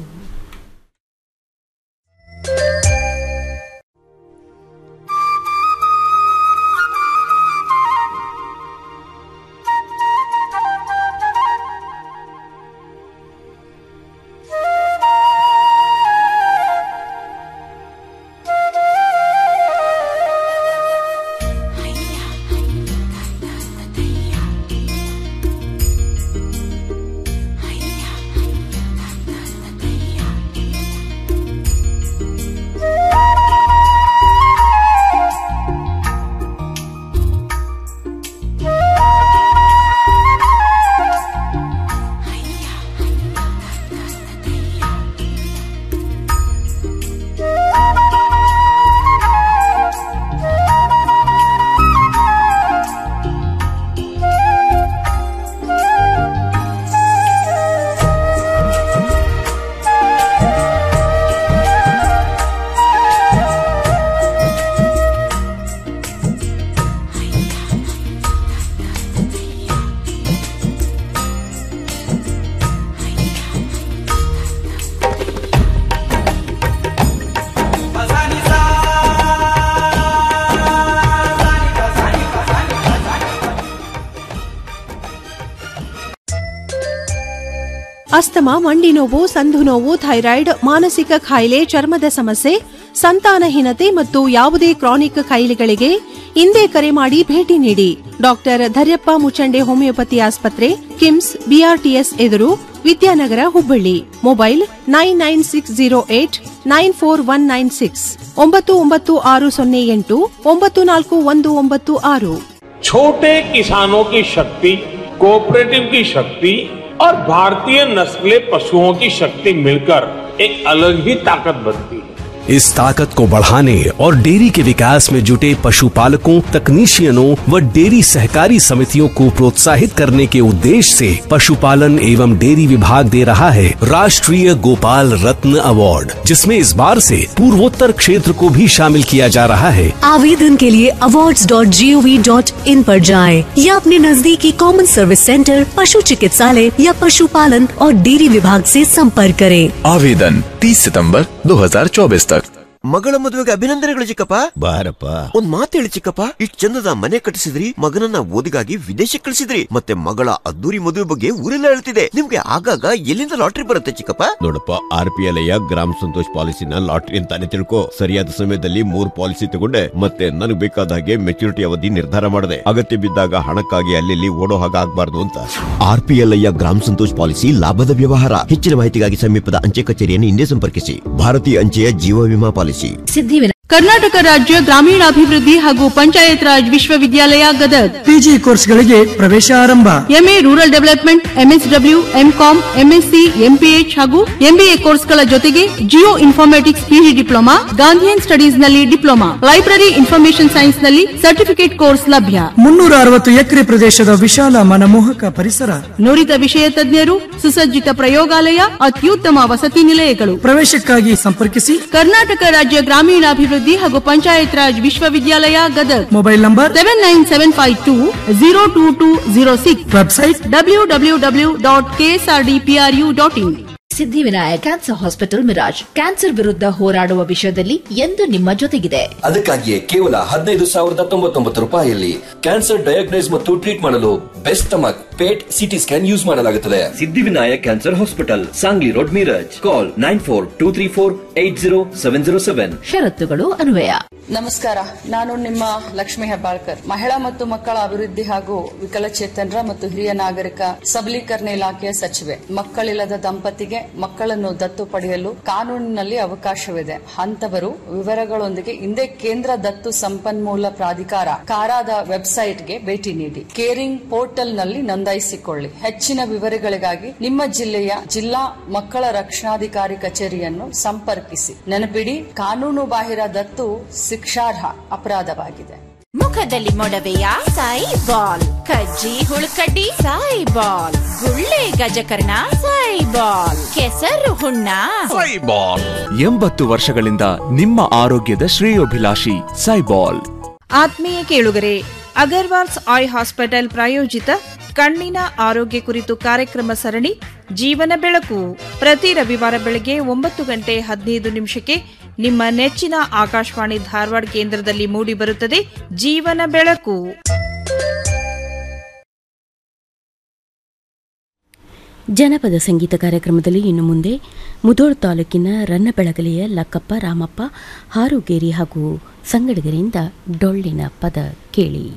ಅಸ್ತಮ ಮಂಡಿ ನೋವು ಸಂಧು ನೋವು ಥೈರಾಯ್ಡ್ ಮಾನಸಿಕ ಕಾಯಿಲೆ ಚರ್ಮದ ಸಮಸ್ಯೆ ಸಂತಾನಹೀನತೆ ಮತ್ತು ಯಾವುದೇ ಕ್ರಾನಿಕ್ ಕಾಯಿಲೆಗಳಿಗೆ ಇಂದೇ ಕರೆ ಮಾಡಿ ಭೇಟಿ ನೀಡಿ ಡಾಕ್ಟರ್ ಧರ್ಯಪ್ಪ ಮುಚಂಡೆ ಹೋಮಿಯೋಪತಿ ಆಸ್ಪತ್ರೆ ಕಿಮ್ಸ್ ಬಿಆರ್ಟಿಎಸ್ ಎದುರು Vidyanagar Hubballi mobile nine nine six zero eight nine four one nine six ಒಂಬತ್ತು ಒಂಬತ್ತು ಆರು ಸೊನ್ನೆ ಎಂಟು ಒಂಬತ್ತು ನಾಲ್ಕು ಒಂದು ಒಂಬತ್ತು ಆರು छोटे किसानों की शक्ति कोऑपरेटिव की शक्ति और भारतीय नस्ले पशुओं की शक्ति मिलकर एक अलग ही ताकत बनती है इस ताकत को बढ़ाने और डेयरी के विकास में जुटे पशुपालकों तकनीशियनों व डेयरी सहकारी समितियों को प्रोत्साहित करने के उद्देश्य से पशुपालन एवं डेयरी विभाग दे रहा है राष्ट्रीय गोपाल रत्न अवार्ड जिसमें इस बार से पूर्वोत्तर क्षेत्र को भी शामिल किया जा रहा है आवेदन के लिए awards.gov.in पर जाएं या अपने नजदीकी कॉमन सर्विस सेंटर पशु चिकित्सालय या पशुपालन और डेयरी विभाग से संपर्क करें आवेदन 30 सितंबर 2024 तक ಮಗಳ ಮದುವೆಗೆ ಅಭಿನಂದನೆಗಳು ಚಿಕ್ಕಪ್ಪ ಬಾರಪ್ಪ ಒಂದ್ ಮಾತು ಹೇಳಿ ಚಿಕ್ಕಪ್ಪ ಇಷ್ಟ್ ಚಂದದ ಮನೆ ಕಟ್ಟಿಸಿದ್ರಿ ಮಗನನ್ನ ಓದಿಗಾಗಿ ವಿದೇಶಕ್ಕೆ ಕಳಿಸಿದ್ರಿ ಮತ್ತೆ ಮಗಳ ಅದ್ದೂರಿ ಮದುವೆ ಬಗ್ಗೆ ಊರೆಲ್ಲ ಹೇಳ್ತಿದೆ ನಿಮ್ಗೆ ಆಗಾಗ ಎಲ್ಲಿಂದ ಲಾಟ್ರಿ ಬರುತ್ತೆ ಚಿಕ್ಕಪ್ಪ ನೋಡಪ್ಪ ಆರ್ ಪಿ ಎಲ್ ಗ್ರಾಮ ಸಂತೋಷ್ ಪಾಲಿಸಿನ ಲಾಟ್ರಿ ಅಂತಾನೆ ತಿಳ್ಕೊ ಸರಿಯಾದ ಸಮಯದಲ್ಲಿ ಮೂರ್ ಪಾಲಿಸಿ ತಗೊಂಡೆ ಮತ್ತೆ ನನಗೆ ಬೇಕಾದ ಹಾಗೆ ಮೆಚುರಿಟಿ ಅವಧಿ ನಿರ್ಧಾರ ಮಾಡಿದೆ ಅಗತ್ಯ ಬಿದ್ದಾಗ ಹಣಕ್ಕಾಗಿ ಅಲ್ಲಿ ಓಡೋ ಹಾಗೆ ಆಗ್ಬಾರ್ದು ಅಂತ ಆರ್ ಪಿ ಎಲ್ ಗ್ರಾಮ ಸಂತೋಷ್ ಪಾಲಿಸಿ ಲಾಭದ ವ್ಯವಹಾರ ಹೆಚ್ಚಿನ ಮಾಹಿತಿಗಾಗಿ ಸಮೀಪದ ಅಂಚೆ ಕಚೇರಿಯನ್ನು ಹಿಂದೆ ಸಂಪರ್ಕಿಸಿ ಭಾರತೀಯ ಅಂಚೆಯ ಜೀವ ವಿಮಾ ಪಾಲಿಸಿ ಕರ್ನಾಟಕ ರಾಜ್ಯ ಗ್ರಾಮೀಣಾಭಿವೃದ್ಧಿ ಹಾಗೂ ಪಂಚಾಯತ್ ರಾಜ್ ವಿಶ್ವವಿದ್ಯಾಲಯ ಗದಗ್ ಪಿಜಿ ಕೋರ್ಸ್ಗಳಿಗೆ ಪ್ರವೇಶ ಆರಂಭ MA rural development MSW MCom MSc MPH ಹಾಗೂ ಎಂಬಿಎ ಕೋರ್ಸ್ಗಳ ಜೊತೆಗೆ geo informatics PG diploma Gandhian studies ನಲ್ಲಿ ಡಿಪ್ಲೊಮಾ ಲೈಬ್ರರಿ ಇನ್ಫಾರ್ಮೇಶನ್ ಸೈನ್ಸ್ ನಲ್ಲಿ ಸರ್ಟಿಫಿಕೇಟ್ ಕೋರ್ಸ್ ಲಭ್ಯ ಮುನ್ನೂರ ಅರವತ್ತು ಎಕರೆ ಪ್ರದೇಶದ ವಿಶಾಲ ಮನಮೋಹಕ ಪರಿಸರ ನುರಿತ ವಿಷಯ ತಜ್ಞರು ಸುಸಜ್ಜಿತ ಪ್ರಯೋಗಾಲಯ ಅತ್ಯುತ್ತಮ ವಸತಿ ನಿಲಯಗಳು ಪ್ರವೇಶಕ್ಕಾಗಿ ಸಂಪರ್ಕಿಸಿ ಕರ್ನಾಟಕ ರಾಜ್ಯ ಗ್ರಾಮೀಣಾಭಿವೃದ್ಧಿ ಹಾಗೂ ಪಂಚಾಯತ್ ರಾಜ್ ವಿಶ್ವವಿದ್ಯಾಲಯ Gadag mobile number seven nine seven five two zero two two zero six website W W W dot KSRDPRU dot in Siddhivinayak cancer hospital Miraj cancer ವಿರುದ್ಧ ಹೋರಾಡುವ ವಿಷಯದಲ್ಲಿ ಎಂದು ನಿಮ್ಮ ಜೊತೆಗಿದೆ ಅದಕ್ಕಾಗಿಯೇ ಕೇವಲ ಹದಿನೈದು ಸಾವಿರದ ತೊಂಬತ್ತೊಂಬತ್ತು ರೂಪಾಯಿಯಲ್ಲಿ ಕ್ಯಾನ್ಸರ್ ಡಯಾಗ್ನೈಸ್ ಮತ್ತು ಟ್ರೀಟ್ ಮಾಡಲು best stomach PET CT scan use ಮಾಡಲಾಗುತ್ತದೆ Siddhivinayak cancer hospital Sangli road Miraj call nine four two three four eight zero seven zero seven ಷರತ್ತುಗಳು ಅನ್ವಯ ನಮಸ್ಕಾರ ನಾನು ನಿಮ್ಮ ಲಕ್ಷ್ಮಿ ಹೆಬ್ಬಾಳ್ಕರ್ ಮಹಿಳಾ ಮತ್ತು ಮಕ್ಕಳ ಅಭಿವೃದ್ಧಿ ಹಾಗೂ ವಿಕಲಚೇತನರ ಮತ್ತು ಹಿರಿಯ ನಾಗರಿಕ ಸಬಲೀಕರಣ ಇಲಾಖೆಯ ಸಚಿವೆ ಮಕ್ಕಳಿಲ್ಲದ ದಂಪತಿಗೆ ಮಕ್ಕಳನ್ನು ದತ್ತು ಪಡೆಯಲು ಕಾನೂನಿನಲ್ಲಿ ಅವಕಾಶವಿದೆ ಅಂತವರು ವಿವರಗಳೊಂದಿಗೆ ಹಿಂದೆ ಕೇಂದ್ರ ದತ್ತು ಸಂಪನ್ಮೂಲ ಪ್ರಾಧಿಕಾರ ಕಾರಾದ ವೆಬ್ಸೈಟ್ಗೆ ಭೇಟಿ ನೀಡಿ ಕೇರಿಂಗ್ ಪೋರ್ಟಲ್ನಲ್ಲಿ ನೋಂದಾಯಿಸಿಕೊಳ್ಳಿ ಹೆಚ್ಚಿನ ವಿವರಗಳಿಗಾಗಿ ನಿಮ್ಮ ಜಿಲ್ಲೆಯ ಜಿಲ್ಲಾ ಮಕ್ಕಳ ರಕ್ಷಣಾಧಿಕಾರಿ ಕಚೇರಿಯನ್ನು ಸಂಪರ್ಕಿಸಿ ನೆನಪಿಡಿ ಕಾನೂನು ಬಾಹಿರ ದತ್ತು ಶಿಕ್ಷಾರ್ಹ ಅಪರಾಧವಾಗಿದೆ ಮುಖದಲ್ಲಿ ಮೊಡವೆಯ ಸಾಯಿ ಬಾಲ್ ಕಜ್ಜಿ ಹುಳುಕಡ್ಡಿ ಸಾಯಿ ಬಾಲ್ ಗುಳ್ಳೆ ಗಜಕರ್ಣ ಸಾಯಿ ಬಾಲ್ ಕೆಸರು ಹುಣ್ಣ ಸೈಬಾಲ್ ಎಂಬತ್ತು ವರ್ಷಗಳಿಂದ ನಿಮ್ಮ ಆರೋಗ್ಯದ ಶ್ರೇಯೋಭಿಲಾಷಿ ಸೈಬಾಲ್ ಆತ್ಮೀಯ ಕೇಳುಗರೆ ಅಗರ್ವಾಲ್ಸ್ ಆಯ್ ಹಾಸ್ಪಿಟಲ್ ಪ್ರಾಯೋಜಿತ ಕಣ್ಣಿನ ಆರೋಗ್ಯ ಕುರಿತು ಕಾರ್ಯಕ್ರಮ ಸರಣಿ ಜೀವನ ಬೆಳಕು ಪ್ರತಿ ರವಿವಾರ ಬೆಳಗ್ಗೆ ಒಂಬತ್ತು ಗಂಟೆ ಹದಿನೈದು ನಿಮಿಷಕ್ಕೆ ನಿಮ್ಮ ನೆಚ್ಚಿನ ಆಕಾಶವಾಣಿ ಧಾರವಾಡ ಕೇಂದ್ರದಲ್ಲಿ ಮೂಡಿಬರುತ್ತದೆ ಜೀವನ ಬೆಳಕು ಜನಪದ ಸಂಗೀತ ಕಾರ್ಯಕ್ರಮದಲ್ಲಿ ಇನ್ನು ಮುಂದೆ ಮುದೋಳ್ ತಾಲೂಕಿನ ರನ್ನಬೆಳಗಲಿಯ ಲಕ್ಕಪ್ಪ ರಾಮಪ್ಪ ಹಾರುಗೇರಿ ಹಾಗೂ ಸಂಗಡಿಗರಿಂದ ಡೊಳ್ಳಿನ ಪದ ಕೇಳಿ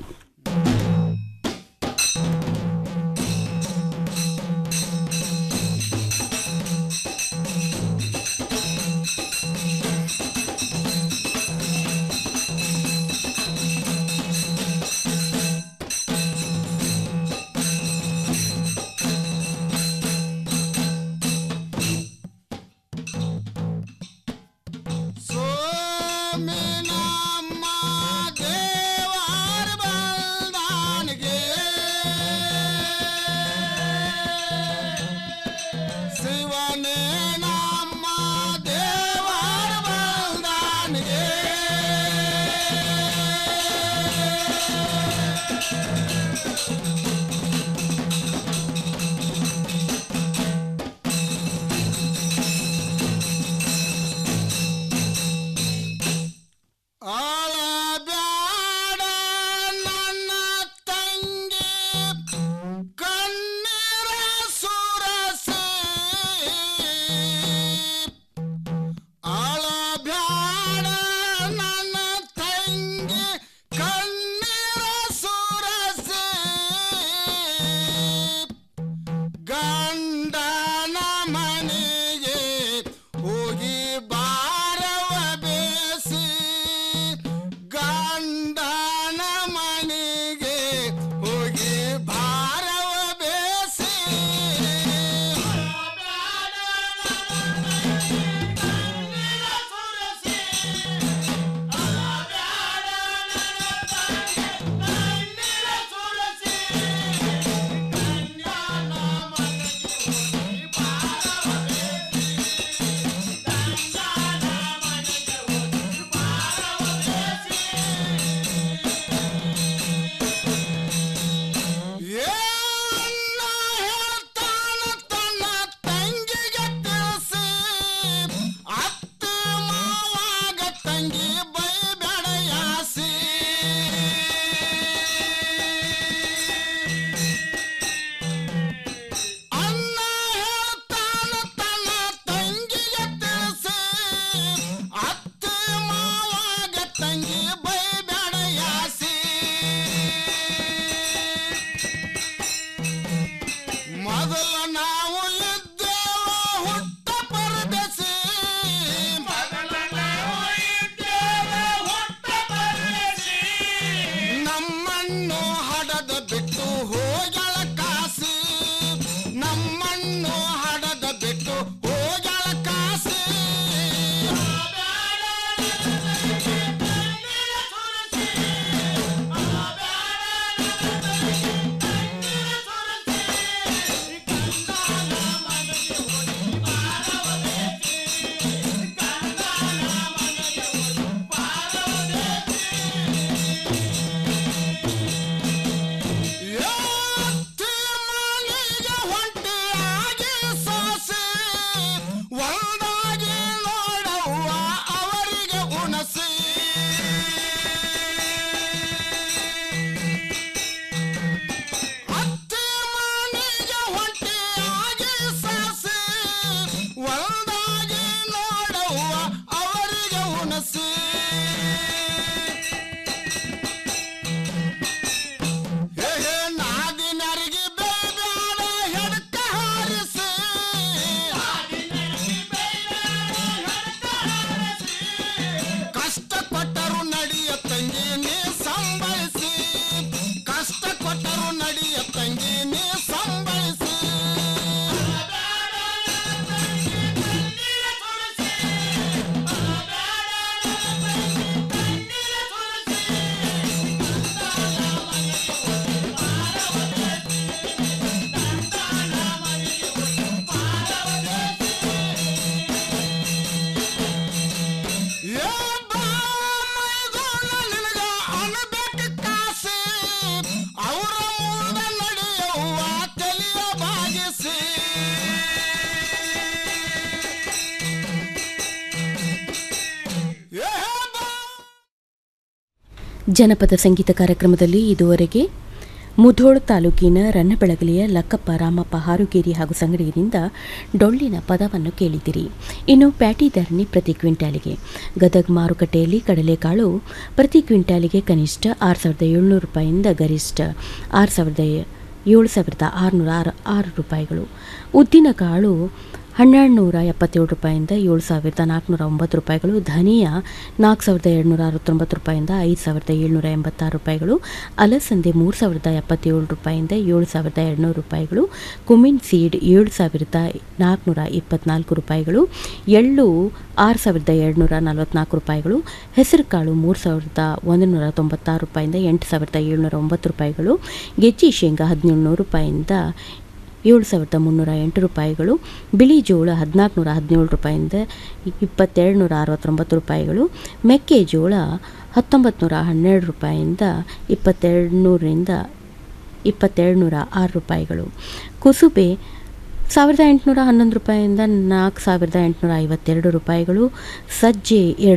ಜನಪದ ಸಂಗೀತ ಕಾರ್ಯಕ್ರಮದಲ್ಲಿ ಇದುವರೆಗೆ ಮುಧೋಳ ತಾಲೂಕಿನ ರನ್ನಬೆಳಗಲಿಯ ಲಕ್ಕಪ್ಪ ರಾಮಪ್ಪ ಹಾರುಗೇರಿ ಹಾಗೂ ಸಂಗಡಿಗರಿಂದ ಡೊಳ್ಳಿನ ಪದವನ್ನು ಕೇಳಿದಿರಿ ಇನ್ನು ಪ್ಯಾಟಿ ಧರಣಿ ಪ್ರತಿ ಕ್ವಿಂಟಾಲಿಗೆ ಗದಗ್ ಮಾರುಕಟ್ಟೆಯಲ್ಲಿ ಕಡಲೆಕಾಳು ಪ್ರತಿ ಕ್ವಿಂಟಾಲಿಗೆ ಕನಿಷ್ಠ ಆರು ಸಾವಿರದ ಏಳ್ನೂರು ರೂಪಾಯಿಯಿಂದ ಗರಿಷ್ಠ ಆರು ಸಾವಿರದ ಏಳು ಸಾವಿರದ ಆರುನೂರ ಆರು ಆರು ರೂಪಾಯಿಗಳು ಉದ್ದಿನಕಾಳು ಹನ್ನೆರಡು ನೂರ ಎಪ್ಪತ್ತೇಳು ರೂಪಾಯಿಂದ ಏಳು ಸಾವಿರದ ನಾಲ್ಕುನೂರ ಒಂಬತ್ತು ರೂಪಾಯಿಗಳು ಧನಿಯಾ ನಾಲ್ಕು ಸಾವಿರದ ಏಳ್ನೂರ ಅರವತ್ತೊಂಬತ್ತು ರೂಪಾಯಿಂದ ಐದು ಸಾವಿರದ ಏಳ್ನೂರ ಎಂಬತ್ತಾರು ರೂಪಾಯಿಗಳು ಅಲಸಂದೆ ಮೂರು ಸಾವಿರದ ಎಪ್ಪತ್ತೇಳು ರೂಪಾಯಿಂದ ಏಳು ಸಾವಿರದ ಎರಡುನೂರು ರೂಪಾಯಿಗಳು ಕುಮಿನ್ ಸೀಡ್ ಏಳು ಸಾವಿರದ ನಾಲ್ಕುನೂರ ಇಪ್ಪತ್ನಾಲ್ಕು ರೂಪಾಯಿಗಳು ಎಳ್ಳು ಆರು ಸಾವಿರದ ಏಳ್ನೂರ ನಲವತ್ನಾಲ್ಕು ರೂಪಾಯಿಗಳು ಹೆಸರುಕಾಳು ಮೂರು ಸಾವಿರದ ಒಂದು ನೂರ ತೊಂಬತ್ತಾರು ರೂಪಾಯಿಂದ ಎಂಟು ಸಾವಿರದ ಏಳ್ನೂರ ಒಂಬತ್ತು ರೂಪಾಯಿಗಳು ಗೆಜ್ಜಿ ಶೇಂಗಾ ಹದಿನೇಳು ನೂರು ರೂಪಾಯಿಂದ ಏಳು ಸಾವಿರದ ಮುನ್ನೂರ ಎಂಟು ರೂಪಾಯಿಗಳು ಬಿಳಿ ಜೋಳ ಹದಿನಾಲ್ಕು ನೂರ ಹದಿನೇಳು ರೂಪಾಯಿಂದ ಇಪ್ಪತ್ತೆರಡು ನೂರ ಅರವತ್ತೊಂಬತ್ತು ರೂಪಾಯಿಗಳು ಮೆಕ್ಕೆಜೋಳ ಹತ್ತೊಂಬತ್ತು ನೂರ ಹನ್ನೆರಡು ರೂಪಾಯಿಂದ ಇಪ್ಪತ್ತೆರಡು ನೂರರಿಂದ ಇಪ್ಪತ್ತೆರಡು ನೂರ ಆರು ರೂಪಾಯಿಗಳು ಕುಸುಬೆ ಸಾವಿರದ ಎಂಟುನೂರ ಹನ್ನೊಂದು ರೂಪಾಯಿಂದ ನಾಲ್ಕು ಸಾವಿರದ ಎಂಟುನೂರ ಐವತ್ತೆರಡು ರೂಪಾಯಿಗಳು ಸಜ್ಜೆ ಎರಡು